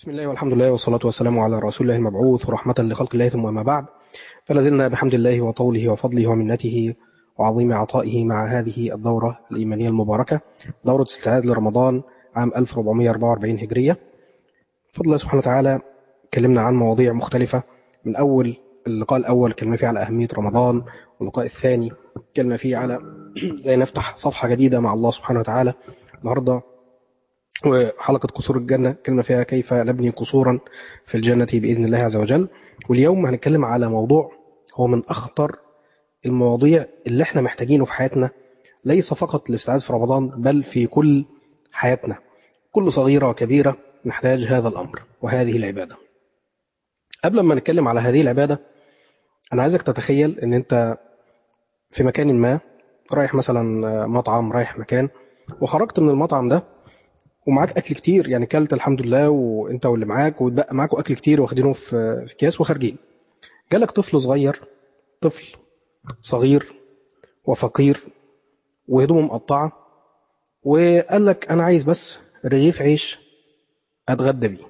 بسم الله والحمد لله والصلاة والسلام على رسول الله المبعوث ورحمة لخلق الله ثم ما بعد فلازلنا بحمد الله وطوله وفضله ومنته وعظيم عطائه مع هذه الدورة الإيمانية المباركة دورة استعداد لرمضان عام 1444 هجرية بفضل الله سبحانه وتعالى اتكلمنا عن مواضيع مختلفة من أول اللقاء الأول اتكلمنا فيه على أهمية رمضان واللقاء الثاني اتكلمنا فيه على زي نفتح صفحة جديدة مع الله سبحانه وتعالى النهارده وحلقة قصور الجنة اتكلمنا فيها كيف نبني قصورا في الجنة بإذن الله عز وجل واليوم هنتكلم على موضوع هو من أخطر المواضيع اللي احنا محتاجينه في حياتنا ليس فقط الاستعداد في رمضان بل في كل حياتنا كل صغيرة وكبيرة نحتاج هذا الأمر وهذه العبادة قبل ما نتكلم على هذه العبادة أنا عايزك تتخيل أن أنت في مكان ما رايح مثلا مطعم رايح مكان وخرجت من المطعم ده ومعاك اكل كتير يعني كلت الحمد لله وانت واللي معاك واتبقى معاكوا اكل كتير واخدينه في في اكياس وخارجين جالك طفل صغير طفل صغير وفقير وهدومه مقطعه وقال لك انا عايز بس رغيف عيش اتغدى بيه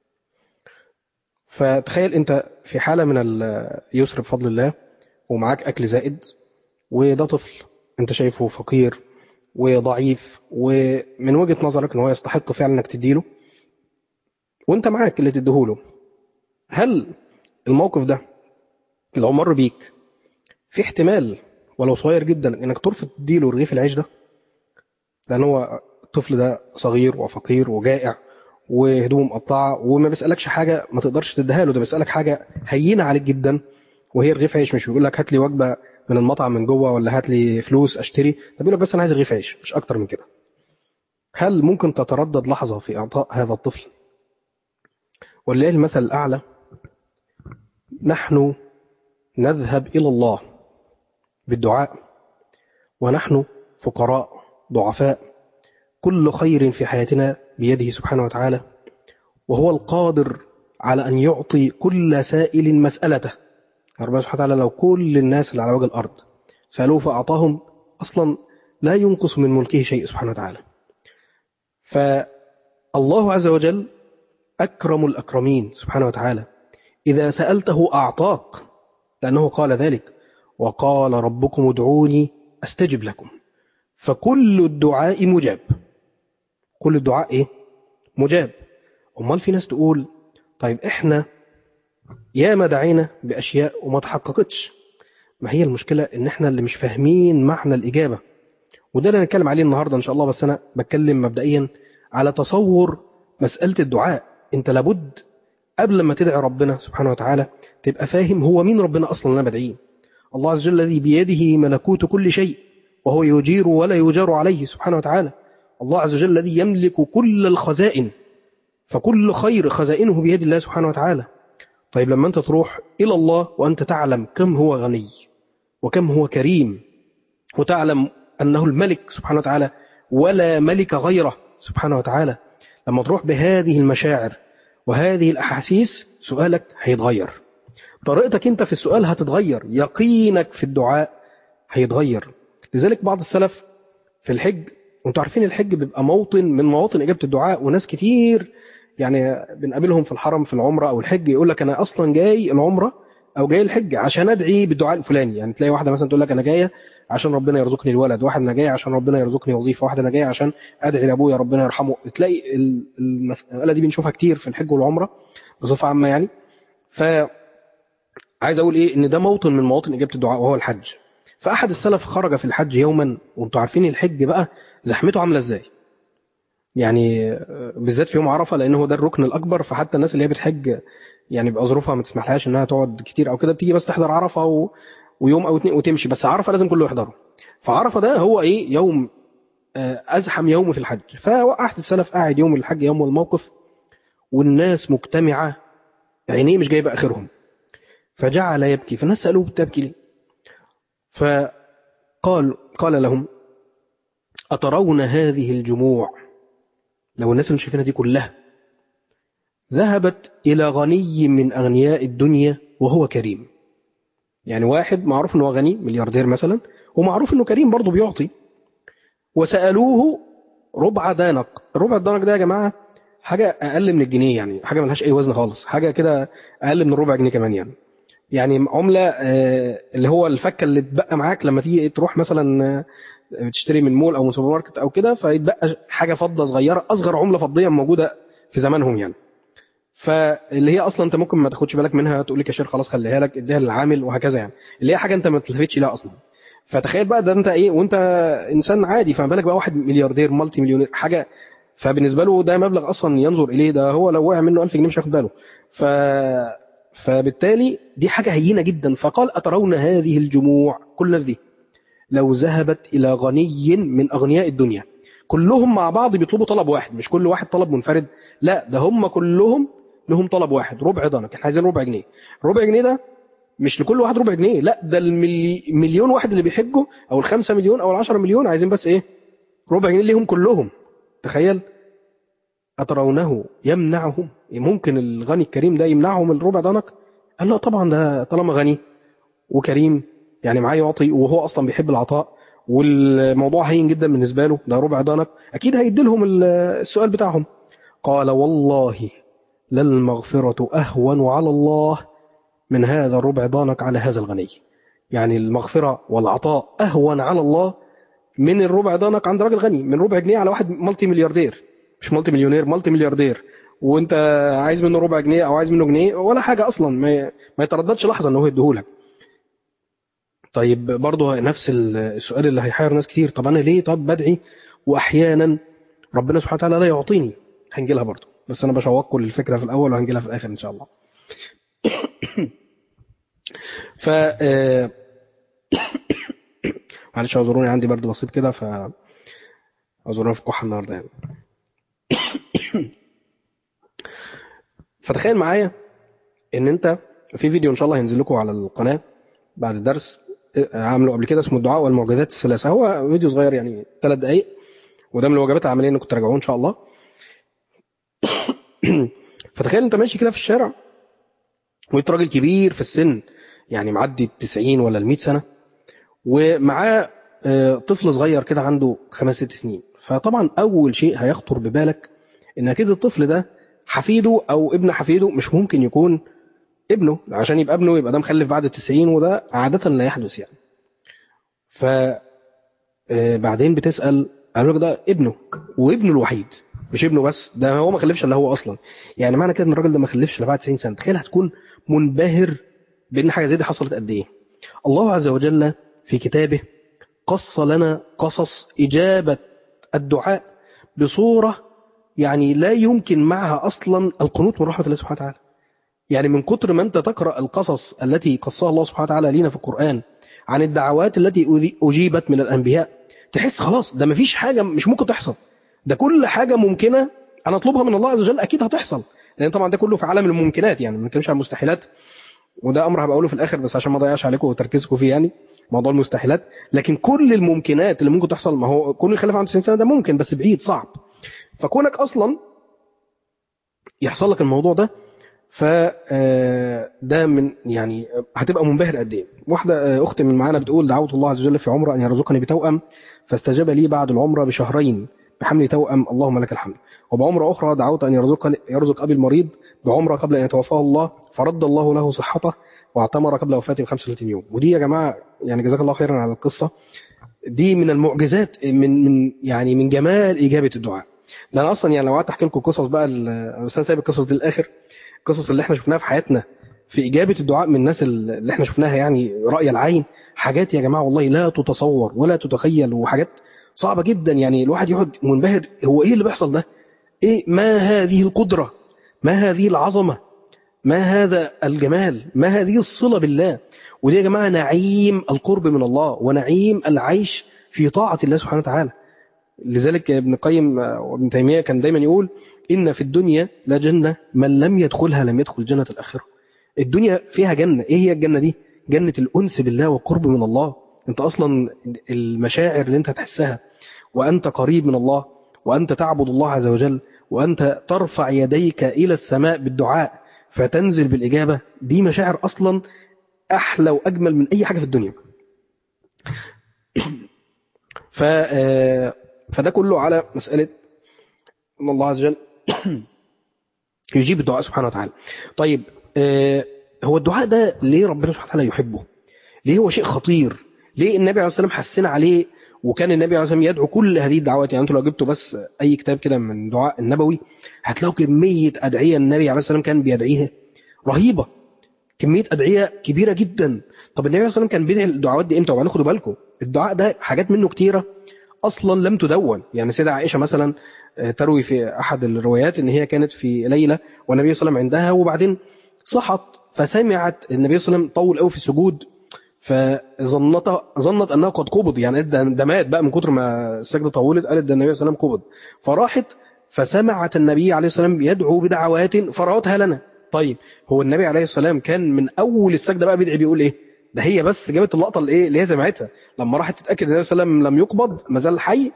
فتخيل انت في حاله من اليسر بفضل الله ومعاك اكل زائد وده طفل انت شايفه فقير وضعيف ومن وجهة نظرك ان هو يستحق فعلا انك تديله وانت معاك اللي تديهوله هل الموقف ده لو مر بيك في احتمال ولو صغير جدا انك ترفض تديله رغيف العيش ده لان هو الطفل ده صغير وفقير وجائع وهدومه مقطعه وما بيسالكش حاجه ما تقدرش تديها له ده بيسالك حاجه هينه عليك جدا وهي رغيف عيش مش بيقول لك هات لي وجبه من المطعم من جوه ولا هات لي فلوس اشتري ده بيقول لك بس انا عايز رغيف عيش مش اكتر من كده هل ممكن تتردد لحظه في اعطاء هذا الطفل ولله المثل الاعلى نحن نذهب الى الله بالدعاء ونحن فقراء ضعفاء كل خير في حياتنا بيده سبحانه وتعالى وهو القادر على ان يعطي كل سائل مسالته ربنا سبحانه وتعالى لو كل الناس اللي على وجه الأرض سألوه فأعطاهم أصلا لا ينقص من ملكه شيء سبحانه وتعالى فالله عز وجل أكرم الأكرمين سبحانه وتعالى إذا سألته أعطاك لأنه قال ذلك وقال ربكم ادعوني أستجب لكم فكل الدعاء مجاب كل الدعاء إيه؟ مجاب أمال في ناس تقول طيب إحنا يا ما دعينا بأشياء وما تحققتش ما هي المشكلة إن إحنا اللي مش فاهمين معنى الإجابة وده اللي هنتكلم عليه النهاردة إن شاء الله بس أنا بتكلم مبدئيا على تصور مسألة الدعاء أنت لابد قبل ما تدعي ربنا سبحانه وتعالى تبقى فاهم هو مين ربنا أصلا أنا بدعيه الله عز وجل الذي بيده ملكوت كل شيء وهو يجير ولا يجار عليه سبحانه وتعالى الله عز وجل الذي يملك كل الخزائن فكل خير خزائنه بيد الله سبحانه وتعالى طيب لما أنت تروح إلى الله وأنت تعلم كم هو غني وكم هو كريم وتعلم أنه الملك سبحانه وتعالى ولا ملك غيره سبحانه وتعالى لما تروح بهذه المشاعر وهذه الأحاسيس سؤالك هيتغير طريقتك أنت في السؤال هتتغير يقينك في الدعاء هيتغير لذلك بعض السلف في الحج وانتوا عارفين الحج بيبقى موطن من مواطن إجابة الدعاء وناس كتير يعني بنقابلهم في الحرم في العمرة أو الحج يقول لك أنا أصلا جاي العمرة أو جاي الحج عشان أدعي بالدعاء الفلاني يعني تلاقي واحدة مثلا تقول لك أنا جاية عشان ربنا يرزقني الولد واحد أنا جاي عشان ربنا يرزقني وظيفة واحد أنا جاي عشان أدعي لأبويا ربنا يرحمه تلاقي المسألة دي بنشوفها كتير في الحج والعمرة بصفة عامة يعني ف عايز أقول إيه إن ده موطن من مواطن إجابة الدعاء وهو الحج فأحد السلف خرج في الحج يوما وأنتوا عارفين الحج بقى زحمته عاملة إزاي يعني بالذات في يوم عرفه لانه ده الركن الاكبر فحتى الناس اللي هي بتحج يعني بقى ظروفها ما تسمحلهاش انها تقعد كتير او كده بتيجي بس تحضر عرفه و... ويوم او اتنين وتمشي بس عرفه لازم كله يحضره فعرفه ده هو ايه يوم ازحم يوم في الحج فوقعت السلف قاعد يوم الحج يوم الموقف والناس مجتمعه عينيه مش جايبه اخرهم فجعل يبكي فالناس سالوه بتبكي ليه فقال قال لهم اترون هذه الجموع لو الناس اللي شايفينها دي كلها ذهبت إلى غني من أغنياء الدنيا وهو كريم يعني واحد معروف أنه غني ملياردير مثلا ومعروف أنه كريم برضه بيعطي وسألوه ربع دانق ربع الدانق ده يا جماعة حاجه اقل من الجنيه يعني حاجه ملهاش اي وزن خالص حاجه كده اقل من الربع جنيه كمان يعني يعني عمله آه، اللي هو الفكه اللي تبقى معاك لما تيجي تروح مثلا آه، تشتري من مول او من سوبر ماركت او كده فيتبقى حاجه فضه صغيره اصغر عمله فضيه موجوده في زمانهم يعني فاللي هي اصلا انت ممكن ما تاخدش بالك منها تقول لكاشير خلاص خليها لك اديها للعامل وهكذا يعني اللي هي حاجه انت ما تلتفتش لها اصلا فتخيل بقى ده انت ايه وانت انسان عادي فما بالك بقى واحد ملياردير مالتي مليونير حاجه فبالنسبه له ده مبلغ اصلا ينظر اليه ده هو لو وقع منه 1000 جنيه مش هياخد باله ف فبالتالي دي حاجه هينه جدا فقال اترون هذه الجموع كل الناس دي لو ذهبت الى غني من اغنياء الدنيا كلهم مع بعض بيطلبوا طلب واحد مش كل واحد طلب منفرد لا ده هم كلهم لهم طلب واحد ربع ضنك احنا عايزين ربع جنيه ربع جنيه ده مش لكل واحد ربع جنيه لا ده المليون واحد اللي بيحجوا او الخمسة مليون او العشرة مليون عايزين بس ايه ربع جنيه ليهم كلهم تخيل أترونه يمنعهم ممكن الغني الكريم ده يمنعهم الربع دنك قال لا طبعا ده طالما غني وكريم يعني معاه يعطي وهو اصلا بيحب العطاء والموضوع هين جدا بالنسبه له ده ربع دنك اكيد هيدي لهم السؤال بتاعهم قال والله للمغفرة أهون على الله من هذا الربع دانك على هذا الغني يعني المغفرة والعطاء أهون على الله من الربع دانك عند راجل غني من ربع جنيه على واحد مالتي ملياردير مش مالتي مليونير مالتي ملياردير وانت عايز منه ربع جنيه او عايز منه جنيه ولا حاجة اصلا ما, ما يترددش لحظة ان هو يديهولك طيب برضه نفس السؤال اللي هيحير ناس كتير طب انا ليه طب بدعي واحيانا ربنا سبحانه وتعالى لا يعطيني هنجي لها برضه بس انا بشوقكم الفكره في الاول وهنجي لها في الاخر ان شاء الله ف معلش اعذروني عندي برد بسيط كده ف اعذروني في كحه النهارده يعني فتخيل معايا ان انت في فيديو ان شاء الله هينزل لكم على القناه بعد الدرس عامله قبل كده اسمه الدعاء والمعجزات الثلاثه هو فيديو صغير يعني ثلاث دقائق وده من الوجبات العمليه انكم تراجعوه ان شاء الله فتخيل انت ماشي كده في الشارع وانت راجل كبير في السن يعني معدي ال 90 ولا ال 100 سنه ومعاه طفل صغير كده عنده خمس ست سنين فطبعا اول شيء هيخطر ببالك ان اكيد الطفل ده حفيده او ابن حفيده مش ممكن يكون ابنه عشان يبقى ابنه يبقى ده مخلف بعد التسعين وده عادة لا يحدث يعني ف بعدين بتسأل قالوا لك ده ابنه وابنه الوحيد مش ابنه بس ده هو ما خلفش الا هو اصلا يعني معنى كده ان الراجل ده ما خلفش الا بعد 90 سنه تخيل هتكون منبهر بان حاجه زي دي حصلت قد ايه الله عز وجل في كتابه قص لنا قصص اجابه الدعاء بصوره يعني لا يمكن معها اصلا القنوط من رحمه الله سبحانه وتعالى يعني من كتر ما انت تقرا القصص التي قصها الله سبحانه وتعالى لينا في القران عن الدعوات التي اجيبت من الانبياء تحس خلاص ده مفيش حاجه مش ممكن تحصل ده كل حاجة ممكنة أنا أطلبها من الله عز وجل أكيد هتحصل لأن طبعا ده كله في عالم الممكنات يعني ما بنتكلمش عن المستحيلات وده أمر هبقى أقوله في الآخر بس عشان ما أضيعش عليكم وتركيزكم فيه يعني موضوع المستحيلات لكن كل الممكنات اللي ممكن تحصل ما هو كون يخلف عن 90 سنة ده ممكن بس بعيد صعب فكونك أصلا يحصل لك الموضوع ده ف ده من يعني هتبقى منبهر قد ايه واحده اختي من معانا بتقول دعوت الله عز وجل في عمره ان يرزقني بتوأم فاستجاب لي بعد العمره بشهرين بحمل توأم اللهم لك الحمد وبعمرة أخرى دعوت أن يرزق, يرزق أبي المريض بعمرة قبل أن يتوفاه الله فرد الله له صحته واعتمر قبل وفاته ب 35 يوم ودي يا جماعة يعني جزاك الله خيرا على القصة دي من المعجزات من من يعني من جمال إجابة الدعاء ده أنا أصلا يعني لو قعدت أحكي لكم قصص بقى بس أنا سايب القصص دي للآخر القصص اللي احنا شفناها في حياتنا في إجابة الدعاء من الناس اللي احنا شفناها يعني رأي العين حاجات يا جماعة والله لا تتصور ولا تتخيل وحاجات صعبة جدا يعني الواحد يقعد منبهر هو ايه اللي بيحصل ده ايه ما هذه القدرة ما هذه العظمة ما هذا الجمال ما هذه الصلة بالله ودي يا جماعة نعيم القرب من الله ونعيم العيش في طاعة الله سبحانه وتعالى لذلك ابن القيم وابن تيمية كان دايما يقول إن في الدنيا لا جنة من لم يدخلها لم يدخل جنة الآخرة الدنيا فيها جنة إيه هي الجنة دي جنة الأنس بالله والقرب من الله أنت أصلا المشاعر اللي أنت هتحسها وأنت قريب من الله وأنت تعبد الله عز وجل وأنت ترفع يديك إلى السماء بالدعاء فتنزل بالإجابة دي مشاعر أصلا أحلى وأجمل من أي حاجة في الدنيا ف فده كله على مسألة أن الله عز وجل يجيب الدعاء سبحانه وتعالى طيب آه هو الدعاء ده ليه ربنا سبحانه وتعالى يحبه ليه هو شيء خطير ليه النبي عليه الصلاه والسلام حسنا عليه وكان النبي عليه الصلاه والسلام يدعو كل هذه الدعوات يعني انتوا لو جبتوا بس اي كتاب كده من دعاء النبوي هتلاقوا كميه ادعيه النبي عليه الصلاه والسلام كان بيدعيها رهيبه كميه ادعيه كبيره جدا طب النبي عليه الصلاه والسلام كان بيدعي الدعوات دي امتى وبعدين خدوا بالكم الدعاء ده حاجات منه كتيره اصلا لم تدون يعني سيدة عائشه مثلا تروي في احد الروايات ان هي كانت في ليله والنبي صلى الله عليه وسلم عندها وبعدين صحت فسمعت النبي صلى الله عليه وسلم طول قوي في السجود فظنت ظنت انه قد قبض يعني ده ده مات بقى من كتر ما السجده طولت قالت ده النبي صلى الله عليه وسلم قبض فراحت فسمعت النبي عليه الصلاه والسلام يدعو بدعوات فروتها لنا طيب هو النبي عليه الصلاه والسلام كان من اول السجده بقى بيدعي بيقول ايه ده هي بس جابت اللقطه اللي ايه اللي هي سمعتها لما راحت تتاكد ان النبي صلى الله عليه وسلم لم يقبض ما زال حي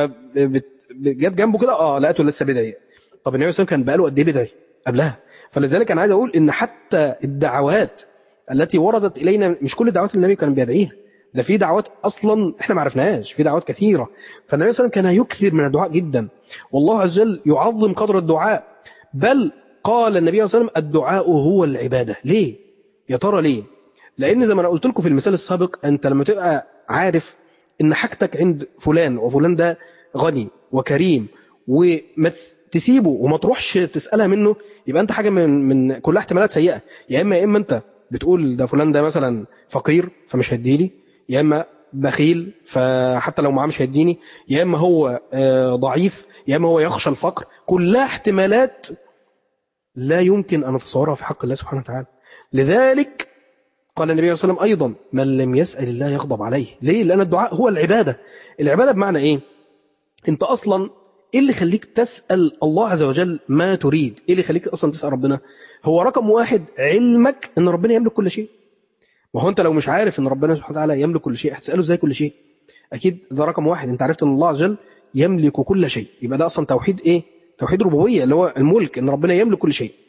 فجت جنبه كده اه لقيته لسه بيدعي طب النبي صلى الله عليه وسلم كان بقاله قد ايه بيدعي قبلها فلذلك انا عايز اقول ان حتى الدعوات التي وردت الينا مش كل دعوات النبي كان بيدعيها ده في دعوات اصلا احنا ما عرفناهاش في دعوات كثيره فالنبي صلى الله عليه وسلم كان يكثر من الدعاء جدا والله عز وجل يعظم قدر الدعاء بل قال النبي صلى الله عليه وسلم الدعاء هو العباده ليه يا ترى ليه لان زي ما انا قلت لكم في المثال السابق انت لما تبقى عارف ان حاجتك عند فلان وفلان ده غني وكريم وما تسيبه وما تروحش تسالها منه يبقى انت حاجه من من كلها احتمالات سيئه يا اما يا اما انت بتقول ده فلان ده مثلا فقير فمش هيديلي يا اما بخيل فحتى لو معاه مش هيديني يا اما هو ضعيف يا اما هو يخشى الفقر كلها احتمالات لا يمكن ان نتصورها في حق الله سبحانه وتعالى لذلك قال النبي صلى الله عليه وسلم ايضا من لم يسال الله يغضب عليه ليه لان الدعاء هو العباده العباده بمعنى ايه انت اصلا ايه اللي يخليك تسال الله عز وجل ما تريد ايه اللي يخليك اصلا تسال ربنا هو رقم واحد علمك ان ربنا يملك كل شيء ما هو انت لو مش عارف ان ربنا سبحانه وتعالى يملك كل شيء هتساله ازاي كل شيء اكيد ده رقم واحد انت عرفت ان الله عز وجل يملك كل شيء يبقى ده اصلا توحيد ايه توحيد ربوبيه اللي هو الملك ان ربنا يملك كل شيء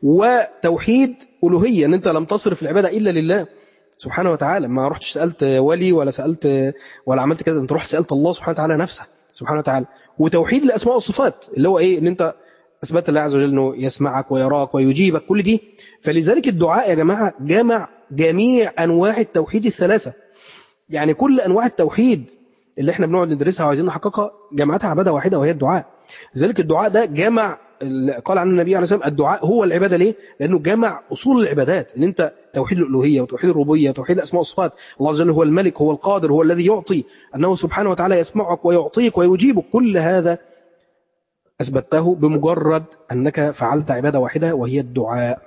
وتوحيد الوهيه ان انت لم تصرف العباده الا لله سبحانه وتعالى ما رحتش سالت ولي ولا سالت ولا عملت كده انت رحت سالت الله سبحانه وتعالى نفسه سبحانه وتعالى وتوحيد الاسماء والصفات اللي هو ايه ان انت اثبت الله عز وجل انه يسمعك ويراك ويجيبك كل دي فلذلك الدعاء يا جماعه جمع جميع انواع التوحيد الثلاثه يعني كل انواع التوحيد اللي احنا بنقعد ندرسها وعايزين نحققها جمعتها عباده واحده وهي الدعاء لذلك الدعاء ده جمع قال عنه النبي عليه الصلاه والسلام الدعاء هو العباده ليه؟ لانه جمع اصول العبادات ان انت توحيد الالوهيه وتوحيد الربوبيه وتوحيد الاسماء والصفات الله عز وجل هو الملك هو القادر هو الذي يعطي انه سبحانه وتعالى يسمعك ويعطيك ويجيبك كل هذا اثبته بمجرد انك فعلت عباده واحده وهي الدعاء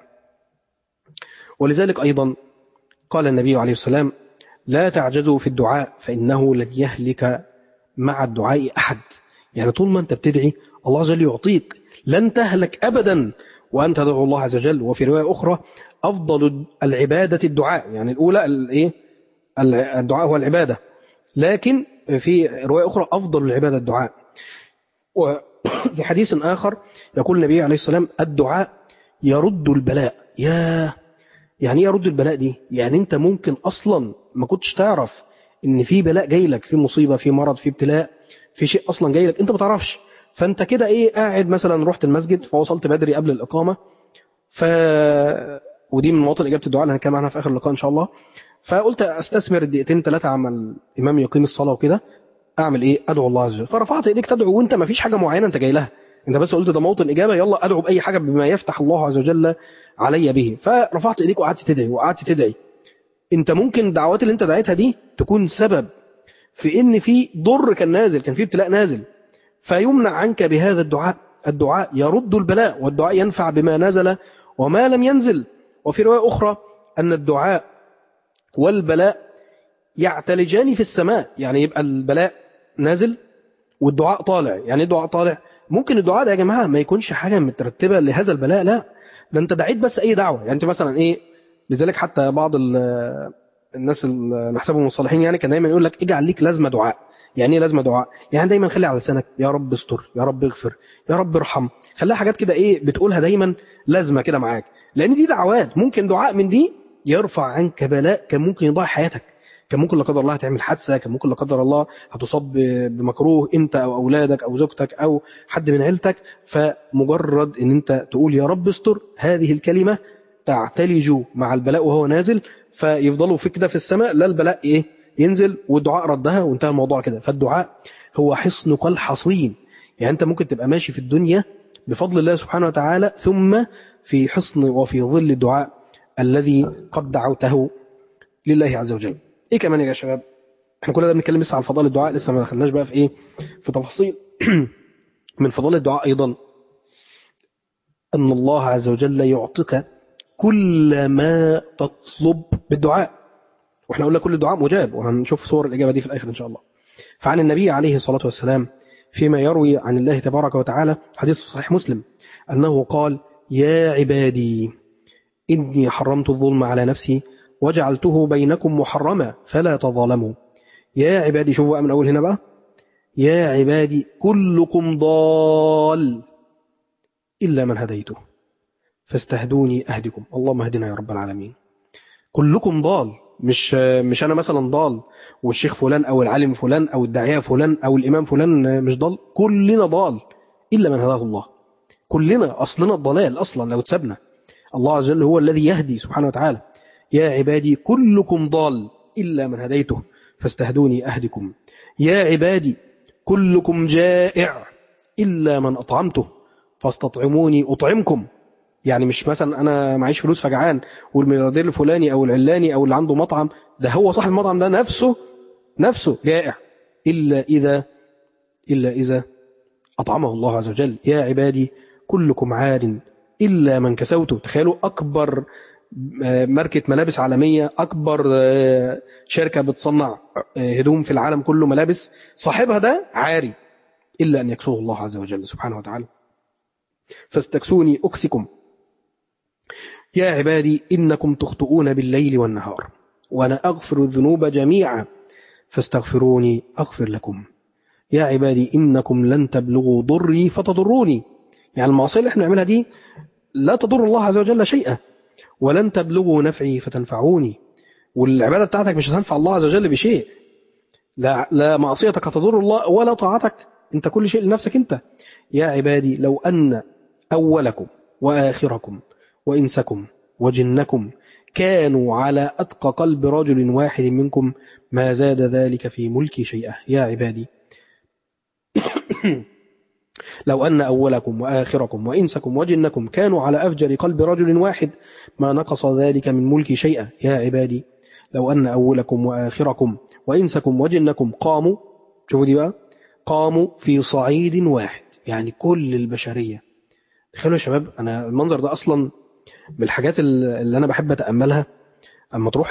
ولذلك ايضا قال النبي عليه السلام لا تعجزوا في الدعاء فانه لن يهلك مع الدعاء احد يعني طول ما انت بتدعي الله عز وجل يعطيك لن تهلك ابدا وان تدعو الله عز وجل وفي روايه اخرى افضل العباده الدعاء يعني الاولى الايه الدعاء هو العباده لكن في روايه اخرى افضل العباده الدعاء وفي حديث اخر يقول النبي عليه السلام الدعاء يرد البلاء يا يعني ايه يرد البلاء دي يعني انت ممكن اصلا ما كنتش تعرف ان في بلاء جاي لك في مصيبه في مرض في ابتلاء في شيء اصلا جاي لك انت ما تعرفش فانت كده ايه قاعد مثلا رحت المسجد فوصلت بدري قبل الاقامه ف ودي من مواطن اجابه الدعاء اللي هنتكلم عنها في اخر اللقاء ان شاء الله فقلت استثمر الدقيقتين ثلاثه عما الامام يقيم الصلاه وكده اعمل ايه ادعو الله عز وجل فرفعت ايديك تدعو وانت ما فيش حاجه معينه انت جاي لها انت بس قلت ده موطن اجابه يلا ادعو باي حاجه بما يفتح الله عز وجل علي به فرفعت ايديك وقعدت تدعي وقعدت تدعي انت ممكن الدعوات اللي انت دعيتها دي تكون سبب في ان في ضر كان نازل كان في ابتلاء نازل فيمنع عنك بهذا الدعاء الدعاء يرد البلاء والدعاء ينفع بما نزل وما لم ينزل وفي رواية أخرى أن الدعاء والبلاء يعتلجان في السماء يعني يبقى البلاء نازل والدعاء طالع يعني الدعاء طالع ممكن الدعاء ده يا جماعة ما يكونش حاجة مترتبة لهذا البلاء لا ده انت دعيت بس اي دعوة يعني انت مثلا ايه لذلك حتى بعض الناس اللي نحسبهم الصالحين يعني كان دايما يقول لك اجعل ليك لازمة دعاء يعني ايه لازمه دعاء يعني دايما خلي على لسانك يا رب استر يا رب اغفر يا رب ارحم خليها حاجات كده ايه بتقولها دايما لازمه كده معاك لان دي دعوات ممكن دعاء من دي يرفع عنك بلاء كان ممكن يضيع حياتك كان ممكن لا قدر الله هتعمل حادثه كان ممكن لا قدر الله هتصاب بمكروه انت او اولادك او زوجتك او حد من عيلتك فمجرد ان انت تقول يا رب استر هذه الكلمه تعتلج مع البلاء وهو نازل فيفضلوا في كده في السماء لا البلاء ايه ينزل والدعاء ردها وانتهى الموضوع كده فالدعاء هو حصنك الحصين يعني انت ممكن تبقى ماشي في الدنيا بفضل الله سبحانه وتعالى ثم في حصن وفي ظل الدعاء الذي قد دعوته لله عز وجل ايه كمان يا شباب احنا كل ده بنتكلم لسه عن فضائل الدعاء لسه ما دخلناش بقى في ايه في تفاصيل من فضائل الدعاء ايضا ان الله عز وجل يعطيك كل ما تطلب بالدعاء واحنا قلنا كل الدعاء مجاب وهنشوف صور الاجابه دي في الاخر ان شاء الله فعن النبي عليه الصلاه والسلام فيما يروي عن الله تبارك وتعالى حديث في صحيح مسلم انه قال يا عبادي اني حرمت الظلم على نفسي وجعلته بينكم محرما فلا تظالموا يا عبادي شوفوا بقى من اول هنا بقى يا عبادي كلكم ضال الا من هديته فاستهدوني اهدكم اللهم اهدنا يا رب العالمين كلكم ضال مش مش انا مثلا ضال والشيخ فلان او العالم فلان او الداعيه فلان او الامام فلان مش ضال كلنا ضال الا من هداه الله كلنا اصلنا الضلال اصلا لو تسبنا الله عز وجل هو الذي يهدي سبحانه وتعالى يا عبادي كلكم ضال الا من هديته فاستهدوني اهدكم يا عبادي كلكم جائع الا من اطعمته فاستطعموني اطعمكم يعني مش مثلا انا معيش فلوس فجعان والملياردير الفلاني او العلاني او اللي عنده مطعم ده هو صاحب المطعم ده نفسه نفسه جائع الا اذا الا اذا اطعمه الله عز وجل يا عبادي كلكم عار الا من كسوته تخيلوا اكبر ماركه ملابس عالميه اكبر شركه بتصنع هدوم في العالم كله ملابس صاحبها ده عاري الا ان يكسوه الله عز وجل سبحانه وتعالى فاستكسوني اكسكم يا عبادي إنكم تخطئون بالليل والنهار وأنا أغفر الذنوب جميعا فاستغفروني أغفر لكم يا عبادي إنكم لن تبلغوا ضري فتضروني يعني المعصية اللي احنا نعملها دي لا تضر الله عز وجل شيئا ولن تبلغوا نفعي فتنفعوني والعبادة بتاعتك مش هتنفع الله عز وجل بشيء لا, لا معصيتك هتضر الله ولا طاعتك انت كل شيء لنفسك انت يا عبادي لو أن أولكم وآخركم وإنسكم وجنكم كانوا على أتقى قلب رجل واحد منكم ما زاد ذلك في ملكي شيئا يا عبادي لو أن أولكم وآخركم وإنسكم وجنكم كانوا على أفجر قلب رجل واحد ما نقص ذلك من ملكي شيئا يا عبادي لو أن أولكم وآخركم وإنسكم وجنكم قاموا شوفوا دي بقى قاموا في صعيد واحد يعني كل البشرية تخيلوا يا شباب أنا المنظر ده أصلا من الحاجات اللي أنا بحب أتأملها أما تروح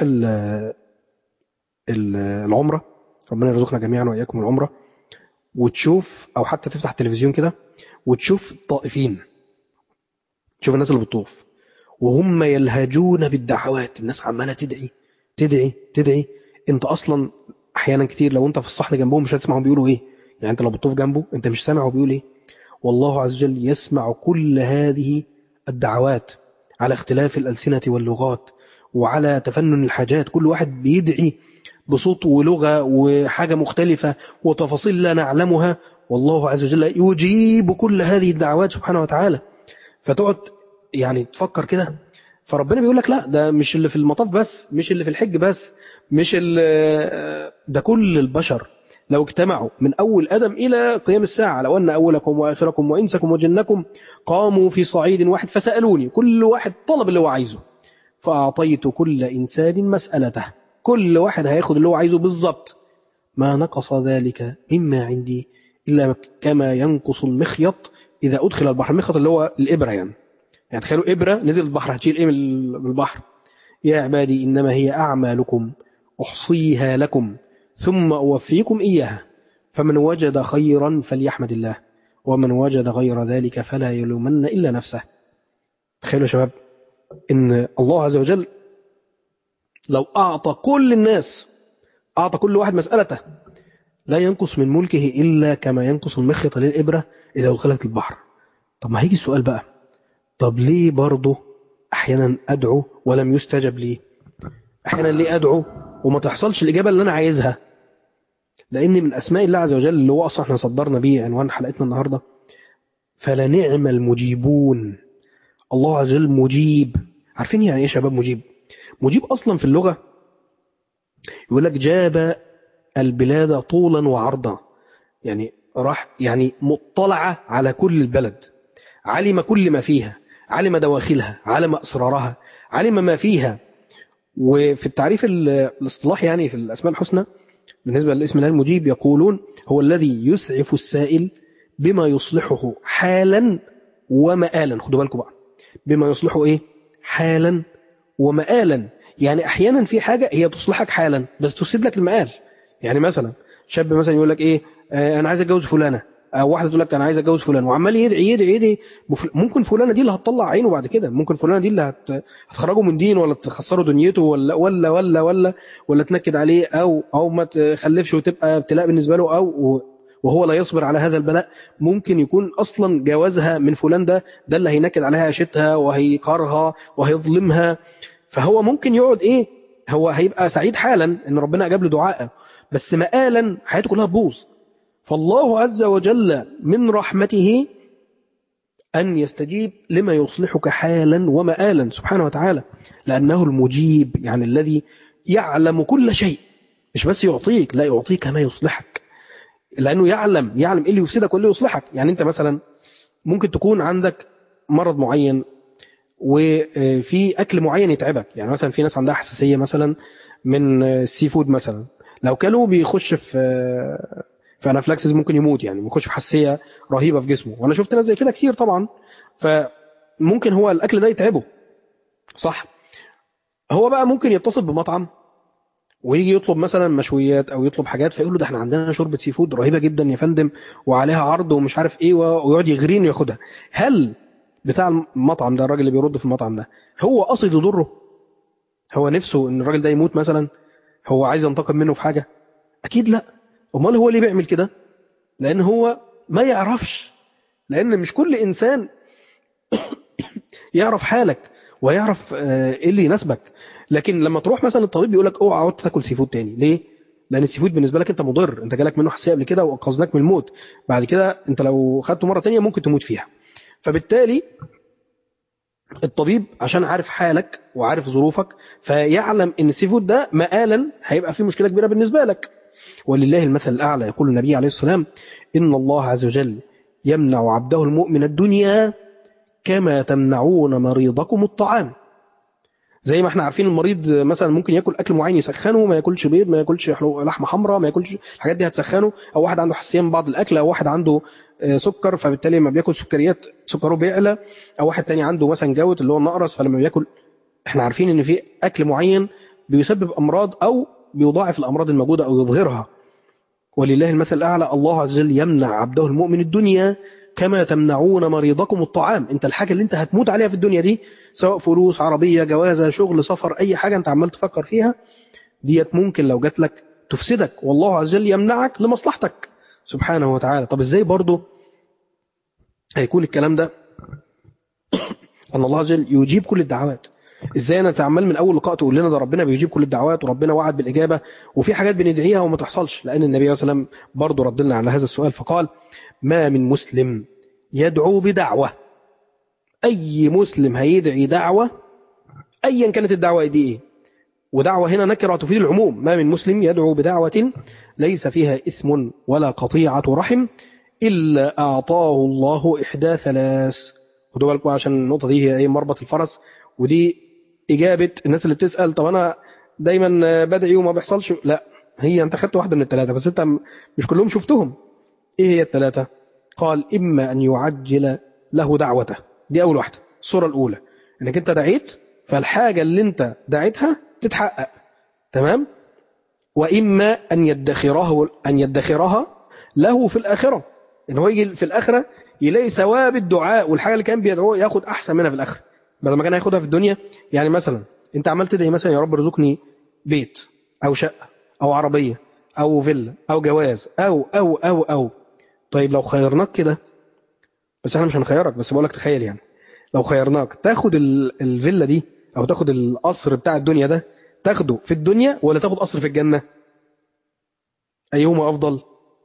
العمرة ربنا يرزقنا جميعا وإياكم العمرة وتشوف أو حتى تفتح التلفزيون كده وتشوف الطائفين تشوف الناس اللي بتطوف وهم يلهجون بالدعوات الناس عمالة تدعي تدعي تدعي انت اصلا احيانا كتير لو انت في الصحن جنبهم مش هتسمعهم بيقولوا ايه يعني انت لو بتطوف جنبه انت مش سامع هو بيقول ايه والله عز وجل يسمع كل هذه الدعوات على اختلاف الألسنة واللغات وعلى تفنن الحاجات كل واحد بيدعي بصوت ولغة وحاجة مختلفة وتفاصيل لا نعلمها والله عز وجل يجيب كل هذه الدعوات سبحانه وتعالى فتقعد يعني تفكر كده فربنا بيقول لك لا ده مش اللي في المطاف بس مش اللي في الحج بس مش اللي ده كل البشر لو اجتمعوا من أول أدم إلى قيام الساعة لو أن أولكم وآخركم وإنسكم وجنكم قاموا في صعيد واحد فسألوني كل واحد طلب اللي هو عايزه فأعطيت كل إنسان مسألته كل واحد هياخد اللي هو عايزه بالظبط ما نقص ذلك مما عندي إلا كما ينقص المخيط إذا أدخل البحر المخيط اللي هو الإبرة يعني يعني تخيلوا إبرة نزل البحر هتشيل إيه من البحر يا عبادي إنما هي أعمالكم أحصيها لكم ثم أوفيكم إياها فمن وجد خيرا فليحمد الله ومن وجد غير ذلك فلا يلومن إلا نفسه تخيلوا يا شباب إن الله عز وجل لو أعطى كل الناس أعطى كل واحد مسألته لا ينقص من ملكه إلا كما ينقص المخيط للإبرة إذا أدخلت البحر طب ما هيجي السؤال بقى طب ليه برضه أحيانا أدعو ولم يستجب لي أحيانا ليه أدعو وما تحصلش الإجابة اللي أنا عايزها لأن من أسماء الله عز وجل اللي هو أصلا احنا صدرنا بيه عنوان حلقتنا النهاردة فلنعم المجيبون الله عز وجل مجيب عارفين يعني ايه شباب مجيب مجيب اصلا في اللغه يقول لك جاب البلاد طولا وعرضا يعني راح يعني مطلعه على كل البلد علم كل ما فيها علم دواخلها علم اسرارها علم ما فيها وفي التعريف الاصطلاحي يعني في الاسماء الحسنى بالنسبه للاسم الله المجيب يقولون هو الذي يسعف السائل بما يصلحه حالا ومآلا خدوا بالكم بقى بما يصلحه ايه حالا ومآلا يعني احيانا في حاجه هي تصلحك حالا بس تفسد لك المآل يعني مثلا شاب مثلا يقول لك ايه آه انا عايز اتجوز فلانه او واحده تقول لك انا عايز اتجوز فلان وعمال يدعي يدعي يدعي ممكن فلانه دي اللي هتطلع عينه بعد كده ممكن فلانه دي اللي هت... هتخرجه من دين ولا تخسره دنيته ولا ولا ولا ولا ولا تنكد عليه او او ما تخلفش وتبقى ابتلاء بالنسبه له او وهو لا يصبر على هذا البلاء ممكن يكون اصلا جوازها من فلان ده ده اللي هينكد عليها عيشتها وهيقهرها وهيظلمها فهو ممكن يقعد ايه هو هيبقى سعيد حالا ان ربنا اجاب له دعائه بس مآلا حياته كلها تبوظ فالله عز وجل من رحمته أن يستجيب لما يصلحك حالا ومآلا سبحانه وتعالى لأنه المجيب يعني الذي يعلم كل شيء مش بس يعطيك لا يعطيك ما يصلحك لأنه يعلم يعلم إيه اللي يفسدك واللي يصلحك يعني أنت مثلا ممكن تكون عندك مرض معين وفي أكل معين يتعبك يعني مثلا في ناس عندها حساسية مثلا من السي فود مثلا لو كلوا بيخش في في انافلاكسس ممكن يموت يعني بيخش في حساسيه رهيبه في جسمه وانا شفت ناس زي كده كتير طبعا فممكن هو الاكل ده يتعبه صح هو بقى ممكن يتصل بمطعم ويجي يطلب مثلا مشويات او يطلب حاجات فيقول له ده احنا عندنا شوربه سي فود رهيبه جدا يا فندم وعليها عرض ومش عارف ايه ويقعد يغرين وياخدها هل بتاع المطعم ده الراجل اللي بيرد في المطعم ده هو قصد يضره هو نفسه ان الراجل ده يموت مثلا هو عايز ينتقم منه في حاجه اكيد لا امال هو ليه بيعمل كده لان هو ما يعرفش لان مش كل انسان يعرف حالك ويعرف ايه اللي يناسبك لكن لما تروح مثلا الطبيب بيقول لك اوعى عاوز تاكل سي فود تاني ليه لان السي فود بالنسبه لك انت مضر انت جالك منه حساسيه قبل كده وانقذناك من الموت بعد كده انت لو خدته مره تانية ممكن تموت فيها فبالتالي الطبيب عشان عارف حالك وعارف ظروفك فيعلم ان السي فود ده مآلا هيبقى فيه مشكله كبيره بالنسبه لك ولله المثل الأعلى يقول النبي عليه السلام إن الله عز وجل يمنع عبده المؤمن الدنيا كما تمنعون مريضكم الطعام زي ما احنا عارفين المريض مثلا ممكن ياكل اكل معين يسخنه ما ياكلش بيض ما ياكلش لحمه حمراء ما ياكلش الحاجات دي هتسخنه او واحد عنده حساسيه من بعض الاكل او واحد عنده سكر فبالتالي لما بياكل سكريات سكره بيعلى او واحد تاني عنده مثلا جوت اللي هو النقرس فلما بياكل احنا عارفين ان في اكل معين بيسبب امراض او بيضاعف الامراض الموجوده او يظهرها ولله المثل الأعلى الله عز وجل يمنع عبده المؤمن الدنيا كما تمنعون مريضكم الطعام انت الحاجة اللي انت هتموت عليها في الدنيا دي سواء فلوس عربية جوازة شغل سفر اي حاجة انت عمال تفكر فيها ديت ممكن لو جات لك تفسدك والله عز وجل يمنعك لمصلحتك سبحانه وتعالى طب ازاي برضه هيكون الكلام ده ان الله عز وجل يجيب كل الدعوات ازاي انا اتعمل من اول لقاء تقول لنا ده ربنا بيجيب كل الدعوات وربنا وعد بالاجابه وفي حاجات بندعيها وما تحصلش لان النبي صلى الله عليه وسلم برضه رد لنا على هذا السؤال فقال ما من مسلم يدعو بدعوه اي مسلم هيدعي دعوه ايا كانت الدعوه دي ايه ودعوه هنا نكره تفيد العموم ما من مسلم يدعو بدعوه ليس فيها اثم ولا قطيعه رحم الا اعطاه الله احدى ثلاث خدوا بالكم عشان النقطه دي هي مربط الفرس ودي إجابة الناس اللي بتسأل طب أنا دايما بدعي وما بيحصلش لا هي أنت خدت واحدة من الثلاثة بس أنت مش كلهم شفتهم إيه هي الثلاثة قال إما أن يعجل له دعوته دي أول واحدة الصورة الأولى إنك أنت دعيت فالحاجة اللي أنت دعيتها تتحقق تمام وإما أن يدخره أن يدخرها له في الآخرة إن هو يجي في الآخرة يلاقي ثواب الدعاء والحاجة اللي كان بيدعوه ياخد أحسن منها في الآخرة بدل ما كان هياخدها في الدنيا يعني مثلا انت عمال تدعي مثلا يا رب ارزقني بيت او شقه او عربيه او فيلا او جواز او او او او طيب لو خيرناك كده بس احنا مش هنخيرك بس بقول لك تخيل يعني لو خيرناك تاخد الفيلا دي او تاخد القصر بتاع الدنيا ده تاخده في الدنيا ولا تاخد قصر في الجنة أيهما أفضل